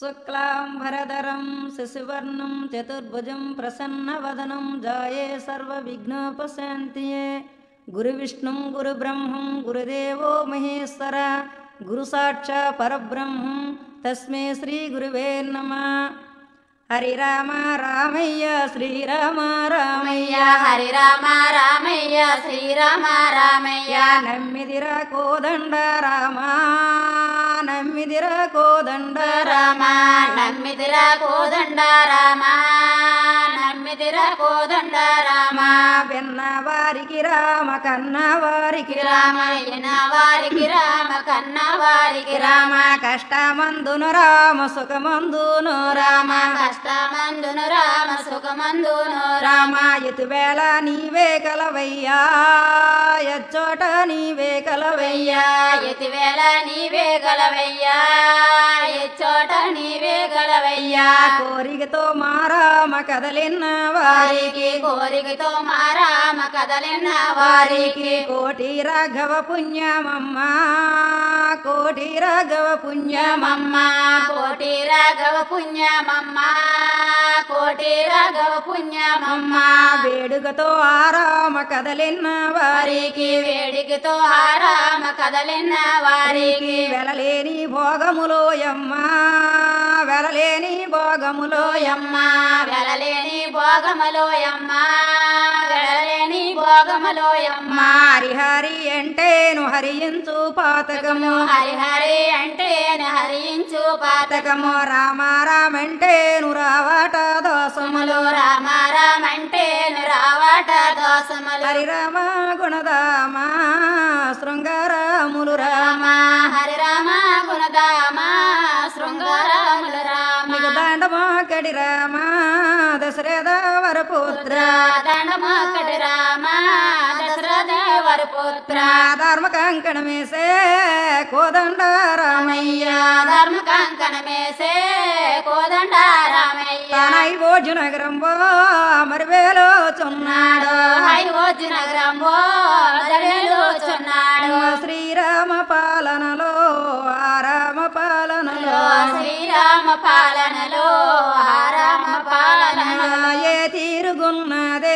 శుక్లాంబరధరం శశివర్ణం చతుర్భుజం ప్రసన్నవదనం జాయే సర్వవిఘ్నోపశాంతియే గురువిష్ణుం గురుబ్రహ్మం గురుదేవో మహేశ్వర గురు సాక్షా పరబ్రహ్మం తస్మే శ్రీ గురువే నమ హరి రామ రామయ్య శ్రీరామ రామయ్య హరి రామ రామయ్య శ్రీరామ రామయ్య నమ్మిదిరా కోదండ రామ నమ్మిదిరా కోదండ రామ నమ్మిదిరా కోదండ రామ నమ్మిదిరా కోదండ రామ విన్న వారికి రామ కన్న వారికి రామ అయిన వారికి రామ కన్న వారికి రామ కష్టమందును రామ సుఖమందును రామ కష్టమందును రామ సుఖమందును రామ ఎతువేళ నీవే కలవయ్యా ఎచ్చోట నీవే కలవయ్యా ఎతివేళ నీవే గలవయ్యా ఎచ్చోట నీవే గలవయ్యా కోరికతో మా రామ కదలిన్న వారికి వారికి కోరికతో మా రామ కదలిన వారికి కోటి రాఘవ పుణ్యమమ్మ కోటి రాఘవ పుణ్యమమ్మ పుణ్యమమ్మ కోటి రాఘవ పుణ్యమమ్మ కోటి రాఘవ పుణ్యమమ్మ వేడుకతో ఆ రామ కదలిన్న వారికి వారికి వేడికితో ఆ రామ కదలిన వారికి వెలలేని భోగములోయమ్మ వెలలేని భోగములోయమ్మ అమ్మ వెలలేని భోగమలోయమ్మ వెలలేని భోగమలోయమ్మ హరిహరి అంటేను హరించు పాతకము హరిహరి అంటే హరించు పాతకము పాతకము రామ రామంటేను రావట దోసములు సములు రామ రామంటే రావట దోసములు హరి రామ గుణదామ శృంగారములు రామ రామ హరి రామ గుణదామ శృంగారములు రామ నీకు దండమా కడి రామ దశరథ వరపుత్ర దండమొక్కటి రామ దశరథేవరి పుత్ర ధర్మ కంకణమేసే కోదండ రామయ్య ధర్మ కంకణమేసే కోదండ రామయ్య తనై భోజు నగరంబో మరివేలో చున్నాడు హైవోజు నగరంబో దడలుచున్నాడు శ్రీరామ పాలనలో ఆ రామ పాలనలో శ్రీరామ పాలనలో ఆ రామ పాలనలో ఏ తీరుగున్నదే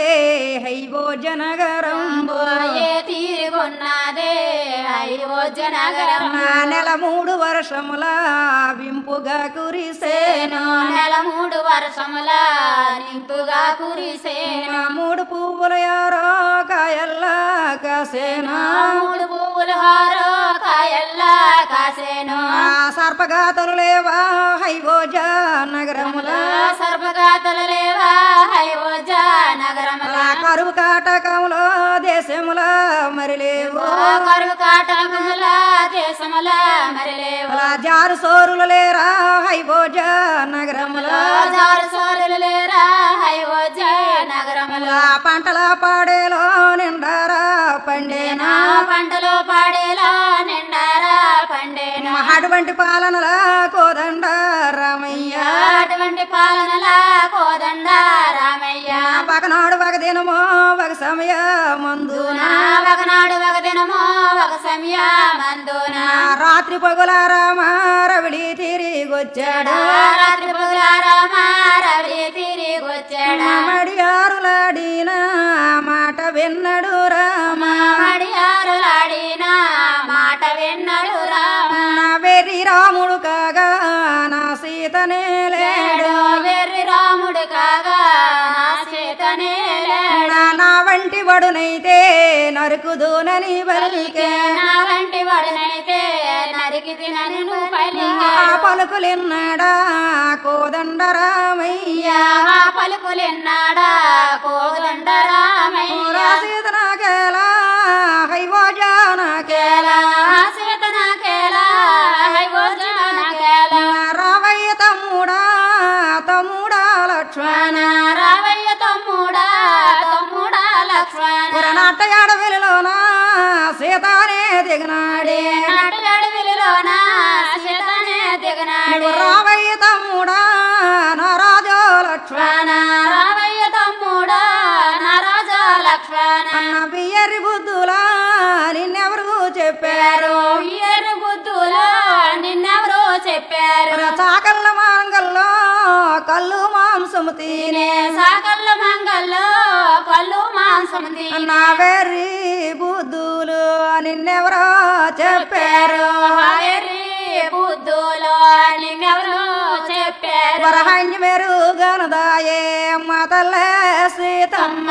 హైభోజ నగరంబో ఏ తీరుగున్నదే అయోధ్య నగరం నా నెల మూడు వర్షముల వింపుగా కురిసేను నెల మూడు వర్షముల నింపుగా కురిసేను నా మూడు పువ్వులు యారో కాయల్లా కాసేను మూడు పువ్వులు హారో కాయల్లా కాసేను ఆ సర్పగాతలు లేవా హైభోజ నగరముల సర్పగాతలు లేవా అయోధ్య నగరముల ఆ కరువు కాటకములో దేశముల మరి లేవు కరువు కాటకముల దేశముల మరి లేవు అలా జారు సోరులు లేరా హైభోజ నగరముల జారు సోరులు లేరా అయోధ్య నగరముల ఆ పంటల పాడేలో నిండారా పండేనా నా పంటలో పాడేలా నిండారా పండేనా అటువంటి పాలనలా కోదండ రామయ్య అటువంటి పాలనలా కోదండ రామయ్య పకనాడు ఒక దినమో ఒక సమయ మందున నా ఒకనాడు ఒక దినమో ఒక సమయమందున రాత్రి పగుల రామ రవిడి తిరిగొచ్చాడు రాత్రి పగులారా రవి తిరిగి వచ్చాడా మడియారులాడిన మాట విన్నడు రామ మడియారులాడిన మాట విన్నాడు రామ నా వెర్రి రాముడు కాగా నా సీతనే లేడు లేడు వెర్రి రాముడు కాగా నా చేతనే లేడు నా నా వంటి వడునైతే నరుకుదునని బలికే నా వంటి వాడినైతే నరికి తినను పలికే ఆ పలుకులిన్నాడా కోదండ రామయ్య ఆ పలుకులెన్నాడా కోదండ రామయ్య సీత నాకేలా హైవోజానకేలా కేలా సీత నాకేలా హైవోజు నాకేలా రావయ్య తమ్ముడా తమ్ముడా లక్ష్మణ రావయ్య తమ్ముడా తమ్ముడా లక్ష్మణ నాటయాడ వెలిలోన సీతానే దిగనాడే నాటగాడి విలులోన సీతనే దిగనాడు రావయ్య తమ్ముడా నా రాజో లక్ష్మణ రావయ్య తమ్ముడా నా రాజా లక్ష్మణ అన్న బియ్యరి బుద్ధులా నిన్నెవరు చెప్పారు ఎరు బుద్ధులో నిన్నెవరో చెప్పారు చాకల్ల మాన మాంసము తినే సాకల్ల మంగల్లో కళ్ళు మాంసం తినే నా వెర్రి బుద్ధులు నిన్నెవరో చెప్పారు హరి బుద్ధులో నిన్నెవరు చెప్పారు వరహంజ మెరుగనదాయే మాతల్లే సీతమ్మ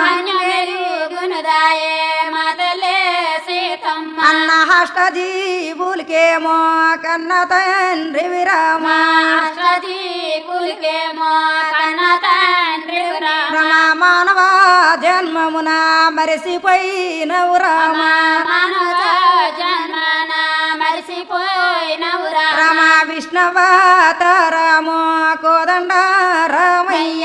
గుణదాయే మాతలే సీతమ్మ అన్న హష్ట జీవులకేమో కన్న తండ్రి విరామ మాస్టది కులికేమో కన్న తండ్రి రామ రమ మానవ జన్మమున మరిసిపోయినవు రామ మానవ జన్మన మరిసిపోయినవు రామ రమ విష్ణవతారమో కోదండ రామయ్య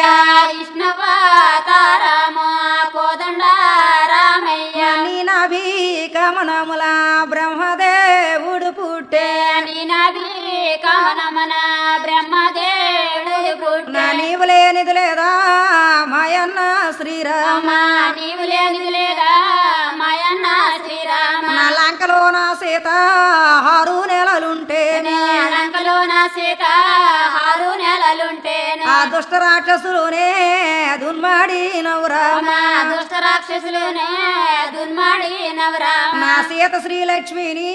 విష్ణువాతారమో కోదండ రామయ్య నీ నభీ కమనముల బ్రహ్మదేవుడు పుట్టే నినది కవనమన బ్రహ్మదేవుడు పుట్ట నా నీవు లేనిది లేదా మాయన్న శ్రీరామ రామ నీవు లేనిది లేదా మాయన్న శ్రీరామ నా లంకలో నా సీత ఆరు నెలలుంటేనే లంకలో నా సీత ఆరు నెలలుంటేనే ఆ దుష్ట రాక్షసులునే దున్మాడినవు రామ రామ దుష్ట రాక్షసులునే దున్మాడి నవరామ నా సీత శ్రీలక్ష్మిని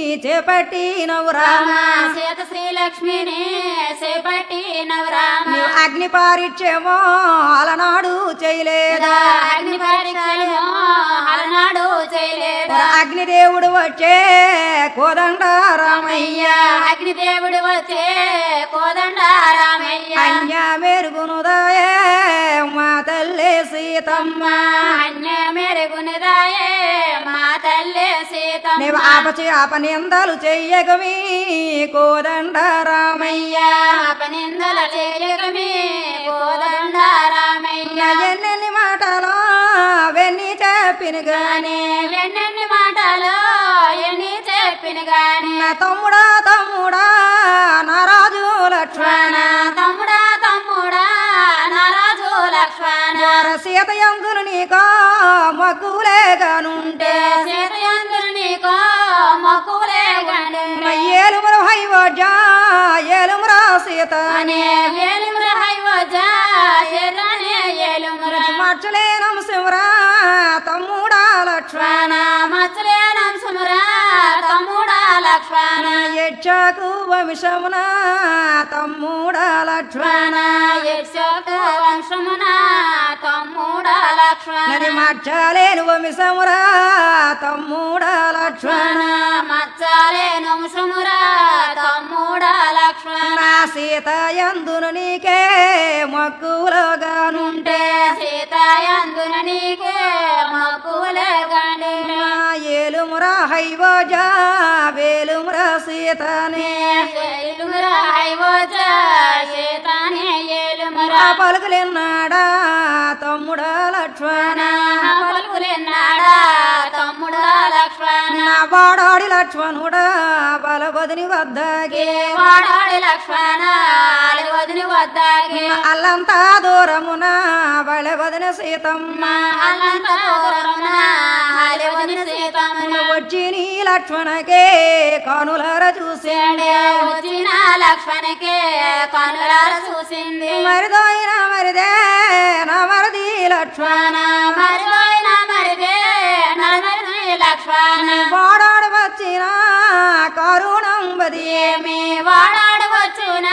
చేపట్టినవు రామ రామ సీత శ్రీలక్ష్మిని చేపట్టి నవరామ నీవు అగ్ని పారిచ్చేమో అలనాడు చేయలేదా అగ్ని పరీక్షలు అలనాడు చేయలేదా అగ్నిదేవుడు వచ్చే కోదండ రామయ్య అగ్నిదేవుడు వచ్చే కోదండ రామయ్య అన్య మెరుగునుదాయే మా తల్లి సీతమ్మ అన్య మెరుగునిదాయే మా తల్లి సీతమ్మ నీవు ఆపచి ఆపనిందలు చెయ్యగమి కోదండ రామయ్య అపనిందల చేయగమి కోదండ రామయ్య ఎన్నెన్ని మాటలో వెన్ని చెప్పిన గాని గాని ఎన్నెన్ని మాటలు ఎన్ని చెప్పిన గాని నా తమ్ముడా తమ్ముడా నా రాజు లక్ష్మణ నా తమ్ముడా తమ్ముడా నారాజు లక్ష్మణ వార సీత యందును నీకో మగ్గులేగానుంటే సీతయందులు నీకో మక్కువలే గండు ఏలుమురు హైవజ ఏలుమురా సీత అనే వేలుముర హైవజ శరణే ఏలుముర మచ్చలేనం శివరా తమ్ముడా లక్ష్మణ మచ్చలే నంసుమురా తమ్ముడా లక్ష్మణ యక్షకు వంశమున తమ్ముడా లక్ష్మణ యశోకు వంశమున తమ్ముడా లక్ష్మణ నది మచ్చలేను వంశమురా తమ్ముడా లక్ష్మణ మచ్చాలే వంశమురా తమ్ముడా లక్ష్మణ నా సీత యందును నీకే మక్కువలోగానుంటే సీతాయందున నీకే మక్కువలే గండి నా ఏలుమురా హైవజ వేలుమురా సీతనే ఏలుమురా హైవోజ సీతానే ఏలుమురా ఆ పలుకులెన్నాడా తమ్ముడా లక్ష్మణ పలుకులెన్నాడా తమ్ముడా లక్ష్మణ నా వాడాడి లక్ష్మణుడా బలవదిని వద్దకి వాడాడి లక్ష్మణ వదిని వద్దాగి అల్లంతా దూరమున బలవదిన సీతమ్మ అల్లంత దూరమున వదిన సీతమ్మ వచ్చి నీ లక్ష్మణకే కనులర చూసాడే వచ్చిన లక్ష్మణకే కనులార చూసింది మరిదోయిన మరిదే నా మరిది లక్ష్మణ మరిపోయిన మరిదే నలమరి లక్ష్మణ వాడాడు వచ్చిన కరుణం బది ఏమి వాడాడవచ్చున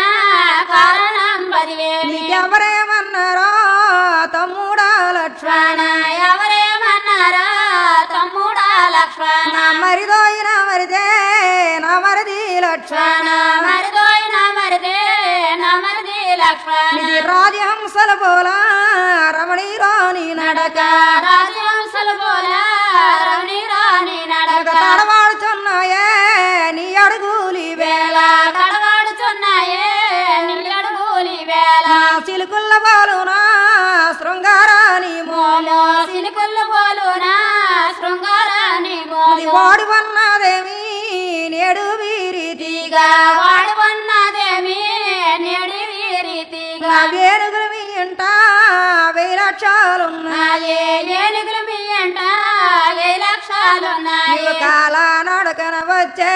కారణం పదివేమి నీకెవరేమన్నారో తమ్ముడా లక్ష్మణ ఎవరేమన్నారా తమ్ముడా లక్ష్మణ నా మరిదోయిన మరిదే నా మరిది లక్ష్మణ మరిదోయిన మరిదే నమరిది లక్ష్మణ ఇది రాజహంసల పోలా రమణి రాణి నడక రాజవంశలు పోలా రమణి రాణి నడక తడవాడుచున్నాయే నీ అడుగులి వేళ కడవాడుచున్నాయే నిల్లడుగులి వేళ నా చిలుకుల్ల పాలునా శృంగారాని మోము మోలో సినుకులు పోలునా శృంగారాన్ని ఇది మోలు వాడి వన్నదేమి నేడు వీరిది తీగా వాడు ఉన్నదేమి నేడి రీతిగా నా వేరుగులు మీ ఇంట వెయ్యి లక్షలున్నా నాయే ఏనుగులు మీ అంట ఏ లక్షలున్నాయి నీవు కాల నడకన వచ్చే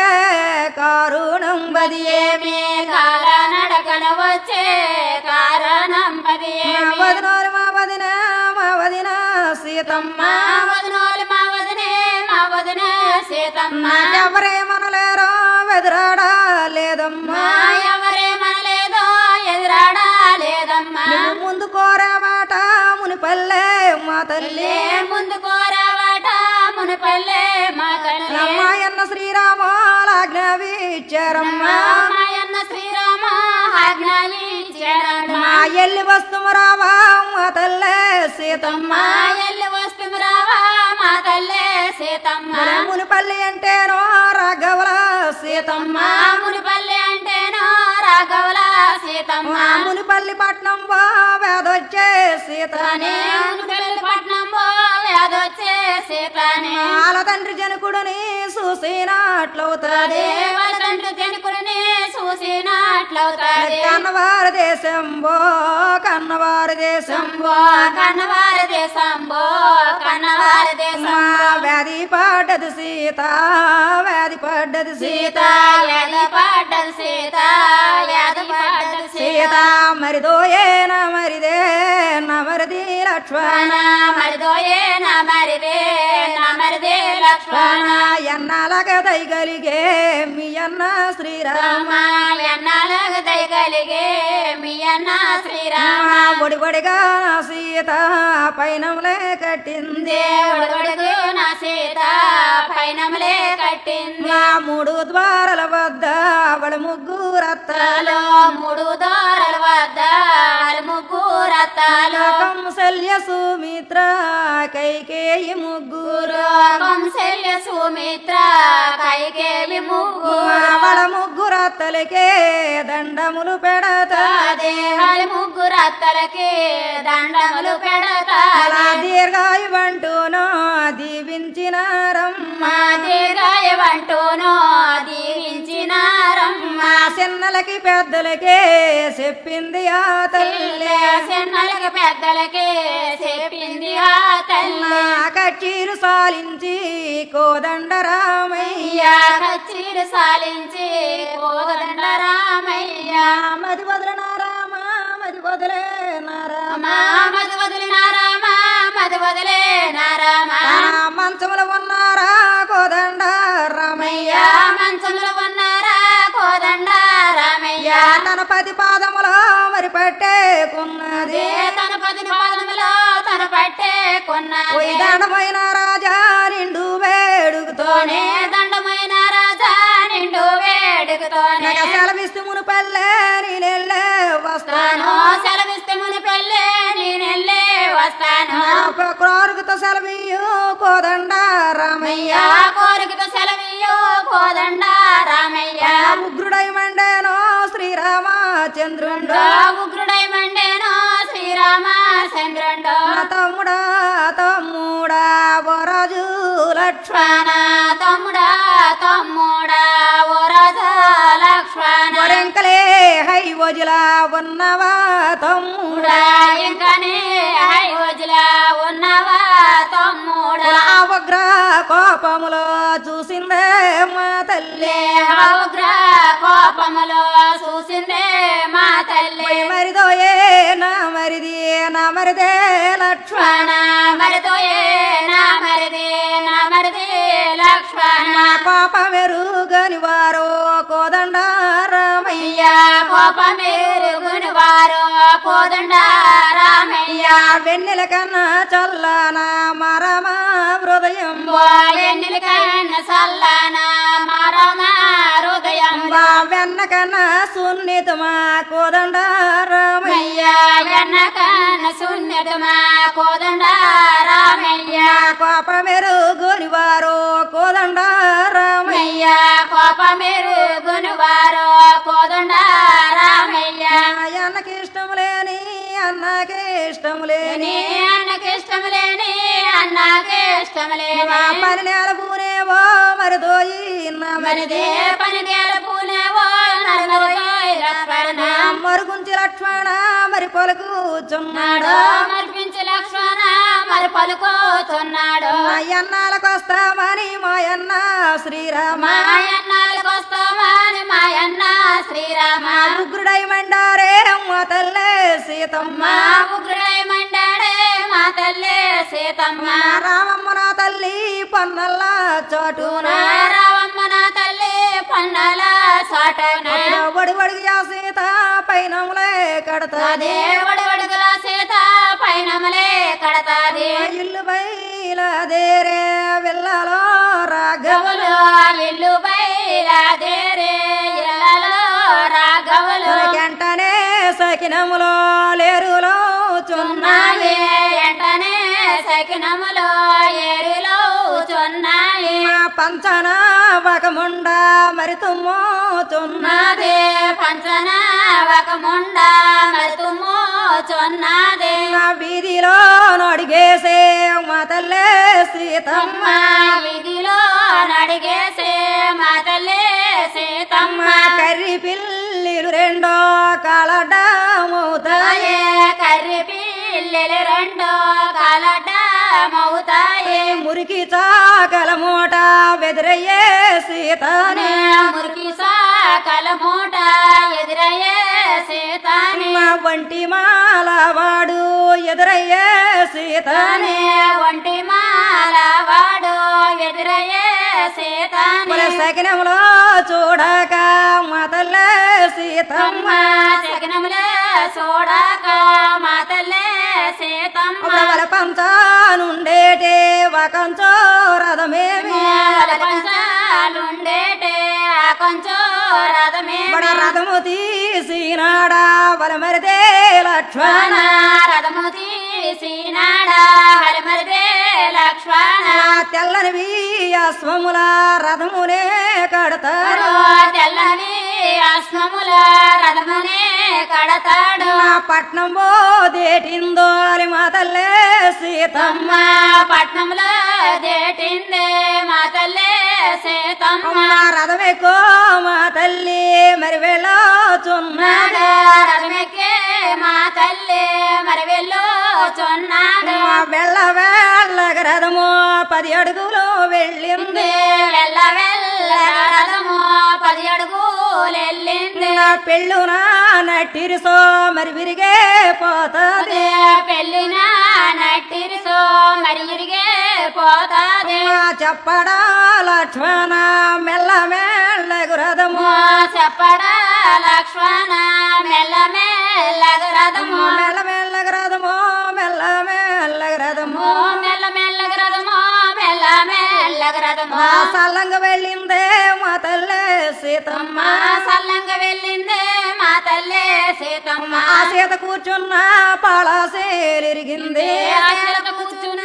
కారుణం బది ఏమి కాల నడకన వచ్చే కారణం పది వదినోలు మా వదిన మా వదిన సీతమ్మ మా వదినోలు మా వదినే మా వదిన సీతమ్మ నాకెవరేమనలేరో వెదురాడా లేదమ్మా మా ఎవరేమనలేదో ఎదురాడా లేదమ్మా నువ్వు ముందు కోరామాట మునిపల్లె మా తల్లి లే ముందు కోరావాట మునిపల్లె మా తల్లి అమ్మాయన్న శ్రీరామాజ్ఞావి ఇచ్చారమ్మా మాయన్న శ్రీరామ ఆజ్ఞాని చేరాడు మా ఎల్లి వస్తుము రావా మా తల్లే సీతమ్మ మా ఎల్లి వస్తుంది రావా మా తల్లే సీతమ్మ మునిపల్లి అంటేనో రాఘవల సీతమ్మ మా మునిపల్లి అంటేనో రాఘవల సీతమ్మ మా మునిపల్లి పట్నం బా వేదొచ్చే సీతనే మునిపల్లి పట్నం వ్యాధొచ్చే సీతనే వాళ్ళ తండ్రి జనకుడిని చూసినట్లవుతుంది దేవల తండ్రి జనకుడిని చూసినట్లవుతాది కన్నవారి దేశం బో కన్నవారి దేశం శంభో కన్నవారి దేశంబో కన్నవారి దేశం మా వ్యాధి పడ్డది సీత వ్యాధి పడ్డది సీత సీత యాది పడ్డది సీత యాది పడ్డది సీత సీత మరిదోయే నా మరిదే నా మరిది లక్ష్మణ మరిదోయే నా మరిదే నా మరిదే లక్ష్మణ ఎన్నాలగా దయగలిగే మీ అన్న శ్రీరామ రామ ఎన్నాళ్ళకు దయగలిగే మీ అన్న శ్రీరామ ఒడి ఒడిగా నా సీత పైనములే కట్టింది దేవుడు కొడుకు నా సీత పైనములే కట్టింది నా మూడు ద్వారాల వద్ద అవడ ముగ్గురత్తాలు అత్తాలో మూడు దారుల వద్ద వాళ్ళు ముగ్గురు అత్తాలు కంసల్య సుమిత్ర కైకేయి ముగ్గురు కంశల్య సుమిత్ర కైకేవి ముగ్గురు అవడ ముగ్గురత్తలకే దండములు పెడతా దేహాలు ముగ్గురు అత్తలకి దండములు పెడతా అలా దీర్ఘాయువంటూనో దీవించినారమ్మ మా దీర్ఘాయవంటూనో దీవించినారమ్మ మా చిన్నలకి పెద్దలకే చెప్పింది ఆ తల్లి చిన్నలకి పెద్దలకి చెప్పింది ఆ తల్లి నా కచ్చీరు సాలించి కోదండ రామయ్య అయ్యా కచ్చీరు సాలించి కోదండ రామయ్య మది వదిలిన రామ మది వదిలేన రామ మా మది వదిలిన రామ మది వదిలే నారామ నా మంచములు ఉన్నారా కోదండ రామయ్య అయ్యా మంచంలో ఉన్నారా కోదండ రామయ్య తన పది పాదములో మరి పట్టేకున్నది అదే తన పది పాదములో తన పట్టే కొన్నది ఉయ్యాడమైన రాజా నిండు వేడుకుతోనే తోనే దండమైన రాజా నిండు వేడుకతోనే నగ సెలవిస్తూ మునుపల్లె నేనెళ్ళే వస్తాను తాను సెలవిస్తే ముని పెళ్ళే నేనెళ్ళే వస్తాను క్రోరుగుతో సెలవియు కోదండ రామయ్య అయ్యా కోరికతో సెలవియో కోదండ రామయ్య ఉగ్రుడై మండేనో శ్రీరామచంద్రుండు ఉగ్రుడై మండేనో శ్రీరామచంద్రుండు నా తమ్ముడా తమ్ముడా ఓ రాజు లక్ష్మణ లక్ష్మణ తమ్ముడా తమ్ముడా ఓ రాజా లక్ష్మణ వరెంకలే హై వజులా ఉన్నవా తమ్ముడా తమ్ముడా ఇంకనే హై రోజులా ఉన్నవా తమ్ముడా అవగ్ర కోపములో చూసిందే మా తల్లి ఉగ్ర కోపములో చూసిందే మా తల్లి మరిదోయే నా మరిది నా మరిదే లక్ష్మణ లక్ష్మణ మరిదోయే నా మరిది నా మరిది లక్ష్మణ నా కోపమెరుగని వారు కోదండ రామయ్య అయ్యా కోపమేరుగుని వారు కోదండ రామయ్య వెన్నెల కన్నా చల్లన మరమ హృదయం ఎన్నిల కన్న సల్లన మరమ హృదయం బా వెన్న కన్నా సున్నితమా కోదండ రామయ్య అయ్యా వెన్న కన్న శూన్యతమా కోదండ రామయ్య కోపమెరుగని వారు కోదండ రామయ్య అయ్యా కోపమేరుగుని వారు కోదండ రామయ్య అన్నకి ఇష్టం లేని అన్నకి ఇష్టం లేని నీ అన్నకి ఇష్టం లేని అన్నకి ఇష్టం లేని నా పని నేల పూనేవో మరిదోయి నా మరిదే పని గెలుపునేవో నలుగురు లక్ష్మణ మరుగుంచి లక్ష్మణ మరి పలుకుచున్నాడు నాడు మర్పించి లక్ష్మణ మరి పలుకోతున్నాడు అన్నాలకు వస్తామని మాయన్న శ్రీరామ మాయన్నాళ్ళకి వస్తామని మాయన్న శ్రీరామ ఉగ్రుడై మండారే మా తల్లే సీతమ్మ మా ఉగ్రుడై మా తల్లి సీతమ్మ రామమ్మ నా తల్లి పన్నల్ల చాటున రావమ్మ నా తల్లి పన్నల సాటన బడి బడికి ఆ సీత పైనములే కడతాది దేవుడు వడుగుల సీత పైనమలే కడతాది ఇల్లు బయలుదేరే వెళ్ళలో రాఘవులు గవులు ఇల్లు బయలాదేరే ఇళ్ళలో రాఘవులు వెంటనే సకినములో లేరులో చున్నాయి ఉన్నాయి ఎంటనే సకినములో ఏరులో చున్నాయి మా పంచన వకముండ మరి తుమ్మో చున్నది నాదే పంచన ఒక ముండ మరుతుమో చున్నదే నా వీధిలో నడిగేసే మా తల్లే సీతమ్మ అమ్మ వీధిలో నడిగేసే మా తల్లి సీతమ్మ మా కర్రి పిల్లిలు రెండో కాలడ్డమవుతాయి తాయే కర్రి పిల్లలు రెండో కలట మౌతాయే మురికి చాకల మూట బెదిరయ్యే సీతనే మురికి సాకల మూట ఎదురయ్యే సీతానే మా వంటి మాల వాడు ఎదురయ్యే సీతనే తానే ఒంటి మాల వాడు ఎదురయ్యే సీతానే మన సకినంలో చూడక మా తల్లే సీతమ్మ అమ్మ శకనములే చూడక మా తల్లే సీతమ్మ వాళ్ళ పంచానుండేటే వకంచో రథమేమి పంచాలుండేటే ఆ కొంచెం రథమే మన రథము తీసినాడా వల మరిదే లక్ష్మణ రథము తీసినాడా హరిమరిదే లక్ష్మణ తెల్లని అశ్వముల రథమునే కడతారు తెల్లని అశ్వముల రథమునే కడతాడు నా పట్నం పోదేటిందో అని మా తల్లే సీతమ్మ అమ్మ పట్నంలో దేటిందే మా తల్లే సీతమ్మ మా రథం ఎక్కువ మా తల్లి మరి వెళ్ళచున్నాడు నాడు రథమెక్కే మా తల్లి మరి వెళ్ళుచున్నాడు మా వెళ్ళ వెళ్ళగ రథము పది అడుగులు వెళ్ళింది వెళ్ళ వెళ్ళ రథము పది అడుగులెళ్ళింది నా పెళ్ళున నట్టిరిసో మరి విరిగే పోతుంది పెళ్ళిన నట్టిరిసో మరి ఇరిగే పోతాది మా చెప్పడా లక్ష్మణ మెల్ల మెల్లగు రథము చెప్పడా లక్ష్మణ మెల్ల మెల్లగ రథము మెల్ల మెల్లగ రథము మెల్ల మెల్లగ రథము మెల్ల మెల్లగ రథము మెల్ల మెల్లగ రథము మా సల్లంగా వెళ్ళిందే మా తల్లే సీతమ్మ మా సల్లంగా వెళ్ళిందే మా తల్లి సీతమ్మ ఆ సీత కూర్చున్న పాళాసేలిరిగింది ఆశలత కూర్చున్న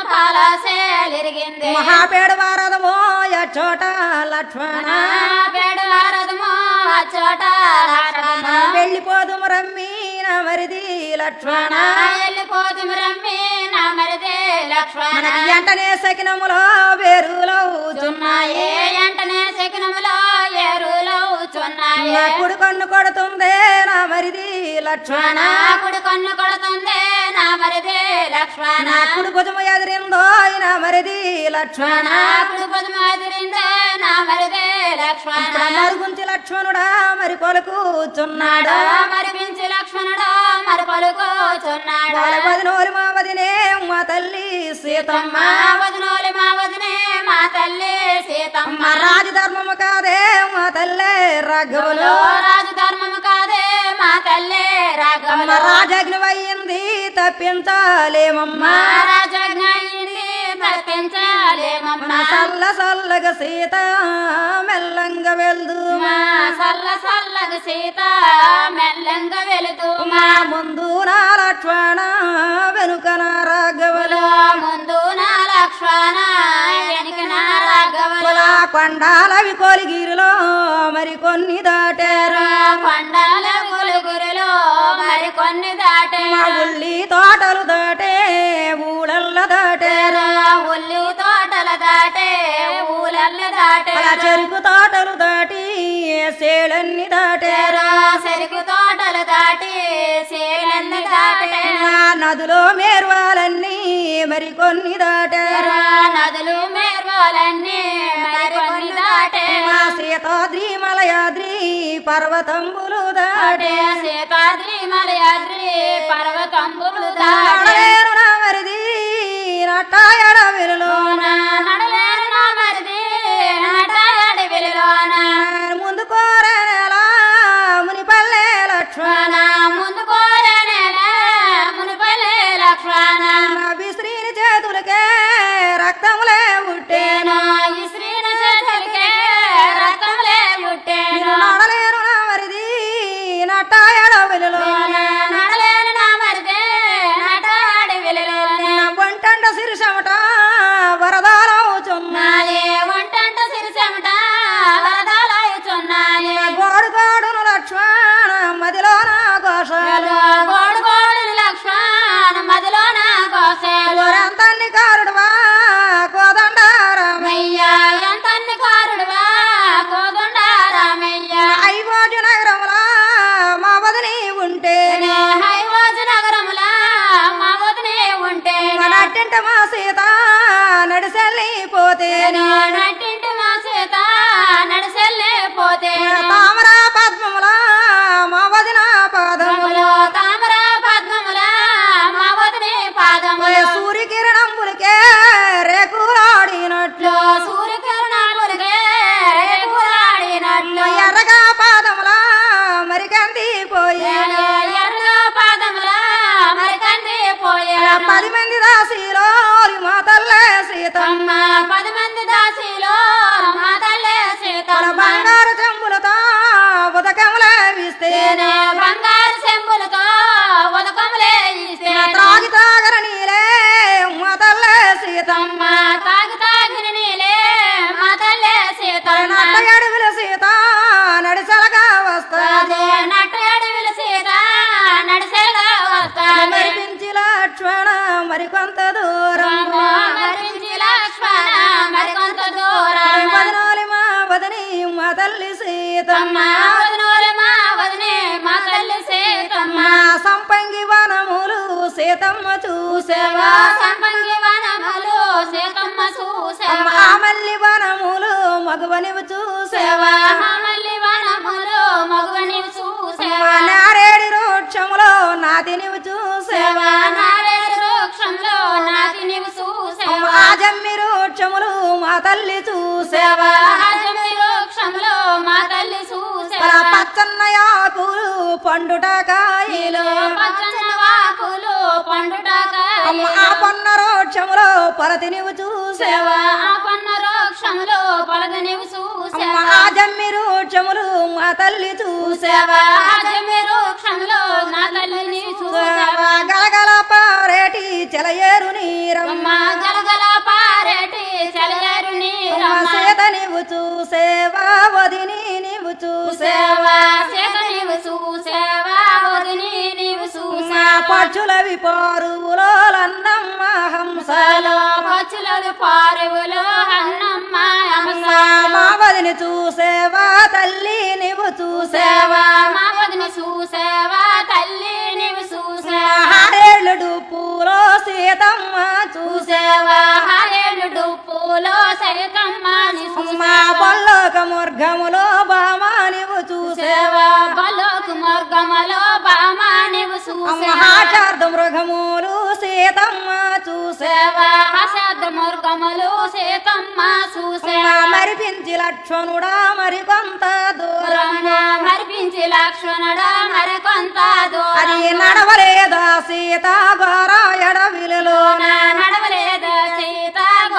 పాలాసేలిరిగింది మహాపేడు వారదము చోట లక్ష్మణ పేడు రథము ఆ చోట రథము వెళ్ళిపోదుము రమ్మీన మరిది లక్ష్మణ వెళ్ళిపోతుము రమ్మి నా మరిదే లక్ష్మణ మనకి వెంటనే సకినములో వేరులో చున్నాయే ఎంటనే శకునములో ఏరులో చున్నాయే నా కుడి కన్ను కొడుతుందే నా మరిది లక్ష్మణ నా కుడి కన్ను కొడుతుంది నా మరిదే లక్ష్మణ నా కుడి భుజము ఎదిరిందో నా మరిది లక్ష్మణ నా కుడి పదము ఎదిరిందే నా మరిదే లక్ష్మణ మరుగుంచి లక్ష్మణుడా మరి పలుకుచున్నాడా మరి మించి లక్ష్మణుడు మరి పలుకోచున్నాడు వాళ్ళ వదినోరి మా వదినే మా తల్లి సీతమ్మ మా వదినోలి మా వదినే మా తల్లి సీతమ్మ మా రాజధర్మము కాదే మా తల్లే రాఘవులు రాజు ధర్మము కాదే మా తల్లి అమ్మ రాఘవులు రాజాగ్ని అయ్యింది తప్పించాలేమమ్మా మహారాజాజ్ఞ అయింది తప్పించాలేమమ్మ మా సల్ల సల్లగ సీత మెల్లంగా వెళ్దు మా సల్ల సల్లగ సీత మెల్లంగా వెళుతూ మా ముందు నా లక్ష్మణ వెనుక నా రాఘవులు ముందు నా లక్ష్మణ వెనుక నా రాఘవులు కులా కొండాలవి కోలిగిరిలో మరి కొన్ని దాటారు కొండల గులుగురులో మరి కొన్ని దాటే మా ఉల్లి తోటలు దాటే ఊళ్ళల్ల దాటారు ఉల్లి తోటల దాటే ఊలల్ల దాటే అలా చెరుకు తోటలు దాటి సేలన్ని దాటారు చెరుకు తోటలు దాటి సేలన్ని దాటే మా నదిలో మేర్వాలన్నీ మరి కొన్ని దాటారు నదులు మేర్వాలన్నీ మరి కొన్ని దాటే మా సీతాద్రి మలయాద్రి పర్వతంబులు దాటే దాటే సీతాద్రి మలయాద్రి పర్వతంబులు దాటే ఆడలేను నా మరి నట్ట ఎడవిలులోన నడలేరు నా మరిది నట అడవిలోన ముందు కోరనేలా మునిపల్లె లక్ష్మణ ముందు కోరనేల మునిపల్లె లక్ష్మణ నా విశ్రీని చేతులకే రక్తములే ఉట్టేను నేను ఈ శ్రీన చేతులకే రక్తంలే ముట్టేను నడలేను నా మరిది నట్ట ఎడవిలులోన నడలేను నా మరిదే నట అడవిలోన వంటండ సిరిసమట వరదాలవుచున్నా నాదే వంటంట సిరిసెమట వరదాలాయుచున్నాయే గోడు గోడును లక్ష్మణ మదిలోన ఘోషాలు గోడు గోడుని లక్ష్మణ మదిలో నా కోసేలు ఊరంతన్ని కారుడువా కోదండారామయ్య అయ్యా ఎంతన్ని కారుడువా కోదండ రామయ్య ఐవోజు నగరములా మా వదిని ఉంటే హైవాజు నగరములా మా వదినే ఉంటే నట్టింట మా సీత నడిసెళ్ళిపోతే నట్టింటి మా చేత నడిసెల్లే పోతే తామర పద్మములా మా వదిన పాదములు తామర పద్మముల మా వదినే పాదముల సూర్యకిరణంబులకే రేకులాడినట్లు సూర్యకిరణాలుగే రేకులాడినట్లు ఎర్రగా పాదములా మరికందిపోయే ఎర్ర పాదముల మరి కంది పోయే పది మంది దాసిలో మా తల్లే సీతమ్మ అమ్మ పది మంది దాసిలో మా తల్లే సీతమ్మ బంగారు చెంబులతో ఉదకములే విస్తే బంగారు చెంబులతో ఉదకములే ఇస్తే త్రాగి త్రాగర నీలే మా తల్లే సీతమ్మ అమ్మ తాగి తాగిన నీలే మా తల్లే సీతమ్మ నట్ట అడవిల సీత నడిసలగా వస్తాది అదే నట్టు అడవిల సీత నడిసెలగా వస్తాను మరిపించి లక్ష్మణ మరికొంత దూరం మరించి లక్ష్మణ మరికొంత దూరం వదనాలి మా వదని మా తల్లి సీతమ్మ అమ్మ వదినోలే మా వదినే మా తల్లి సీతమ్మ మా సంపంగి వనములు సీతమ్మ చూసేవా సంపంగి వనములు సీతమ్మ చూసేవా ఆ మల్లి వనములు మగవనివి చూసేవా మల్లి వనములు మగువని మా చూసేవా నారేడి రోక్షములో నాతినివి చూసేవా నారేడు వృక్షంలో నాటి నీవు చూసేవా ఆ జమ్మి రోక్షములు మా తల్లి చూసేవా రాజమి వృక్షంలో మా తల్లి మన చూసేవా పచ్చన్న ఆకులు పండుట కాయలు పచ్చని వాకులు పండుటాక అమ్మ ఆ పొన్న రోక్షములో పొలతినివి చూసేవా ఆ పన్న వృక్షంలో పలక నీవు అమ్మ చూసేవా ఆ జమ్మి రోక్షములు మా తల్లి చూసేవా రాజమి వృక్షంలో నా తల్లి నీవు చూసేవా గలగల పారేటి చెలయేరు నీరమ్మ అమ్మ గలగల పారేటి చలగారు అమ్మ నీరమ్మ సీత నీవు చూసేవా వదిని నీవు చూసేవా సేవా చేత నీవు చూసేవా వదిని నీవు చూసేవా మా పక్షులవి పారువులోలన్నమ్మ హంసలో సలో పచ్చులలు పారువులు అన్నమ్మ హంస మా వదిని చూసేవా తల్లి నీవు చూసేవా సేవా మా వదిని చూసేవా తల్లి నీవు చూసేవా హారేళ్ళు పూలో సీతమ్మ చూసేవా చూసేవా హారేడు డుప్పులో సరితమ్మ నీ మా పల్లోక మార్గములో బామా నీవు చూసేవా చూసేవా బలోకు మార్గములో బామా నీవు చూసేవా మహాచార్ద మృగములు సీతమ్మ చూసేవా సేవా హసద్ మార్గములు సీతమ్మ చూసేవా మరిపించి లక్ష్మణుడా మరి కొంత దూరం దూరమున మరిపించి లక్ష్మణుడా మరికొంత అది దూరం నడవలేదా సీత గోరాయడ విలులో నా నడవలేదు సీత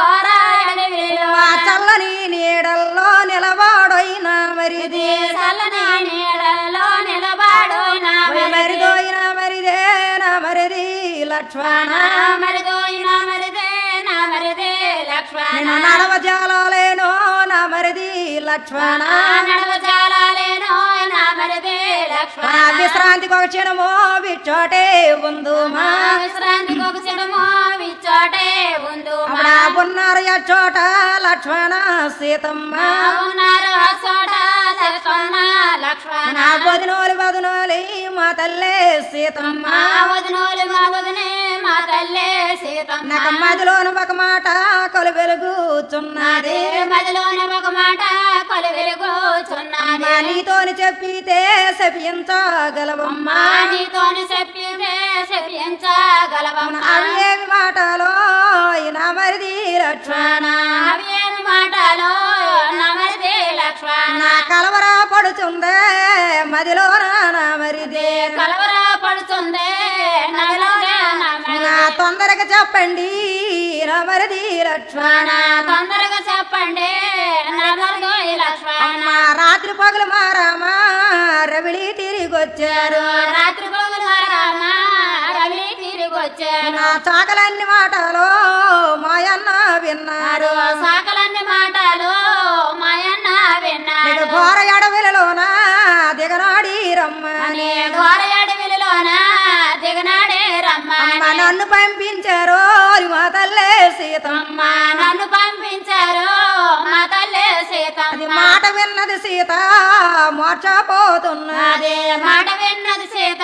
ఘోరాయడవిలో మా చల్లని నీడల్లో నిలవాడైన మరిది చల్లని నీడల్లో నిలబాడు నా మరిదోయిన మరిదేన మరిది లక్ష్మణ మరిదోయిన మరిదే నా మరిదే లక్ష్మణ నేను నడవ జాలేనో నా మరిది లక్ష్మణ నడవ జాలేనో నా మరిదే నా లక్ష్మణ విశ్రాంతికి ఒక క్షణమో విచ్చోటే ఉందు మా మా విశ్రాంతికి ఒక చెడమో విచ్చోటే ఉందు అప్పుడు ఆ బున్నారు చోట లక్ష్మణ సీతమ్మ ఉన్నారు ఆ చోట లక్ష్మణ లక్ష్మణ నా వదినోలి వదినోలి మా తల్లే సీతమ్మ మా వదినోలు మా వదినే మా తల్లే సీతమ్మ నాకు మదిలోను ఒక మాట కొలు వెలుగుచున్నది అదే మదిలోని ఒక మాట కొలు వెలుగు పోచున్నది నీతోని చెప్పితే శపించగలవమ్మా అమ్మా నీతోని చెప్పితే చెప్పించగలవమ్మా అవి ఏమి మాటలో నా మరిది లక్ష్మణ అవి ఏమి మాటలో నమరిదే లక్ష్మణ నా కలవరా పడుతుందే మదిలో నా మరిది కలవర పడుతుంది నదిలోనే నమరి నా తొందరగా చెప్పండి నా మరిది లక్ష్మణ తొందరగా చెప్పండి నమరిదో లక్ష్మణ మా రాత్రి పగలు మా రామ రవిడి తిరిగొచ్చారు రాత్రి పగులు రామ రవి తిరిగి వచ్చాను నా చాకలన్ని మాటలు మాయన్న విన్నారు సాకలన్ని మాటలు మాయన్న ఇక విన్నాడు ఘోర అడవిలలోన దిగనాడి రమ్మని అని ఘోర అడవిలోన దిగనాడే రమ్మని అమ్మ నన్ను పంపించారు మా తల్లే సీతమ్మ అమ్మ నన్ను పంపించారు మా తల్లి సీత అది మాట విన్నది సీత మోర్చపోతున్నది అదే మాట విన్నది సీత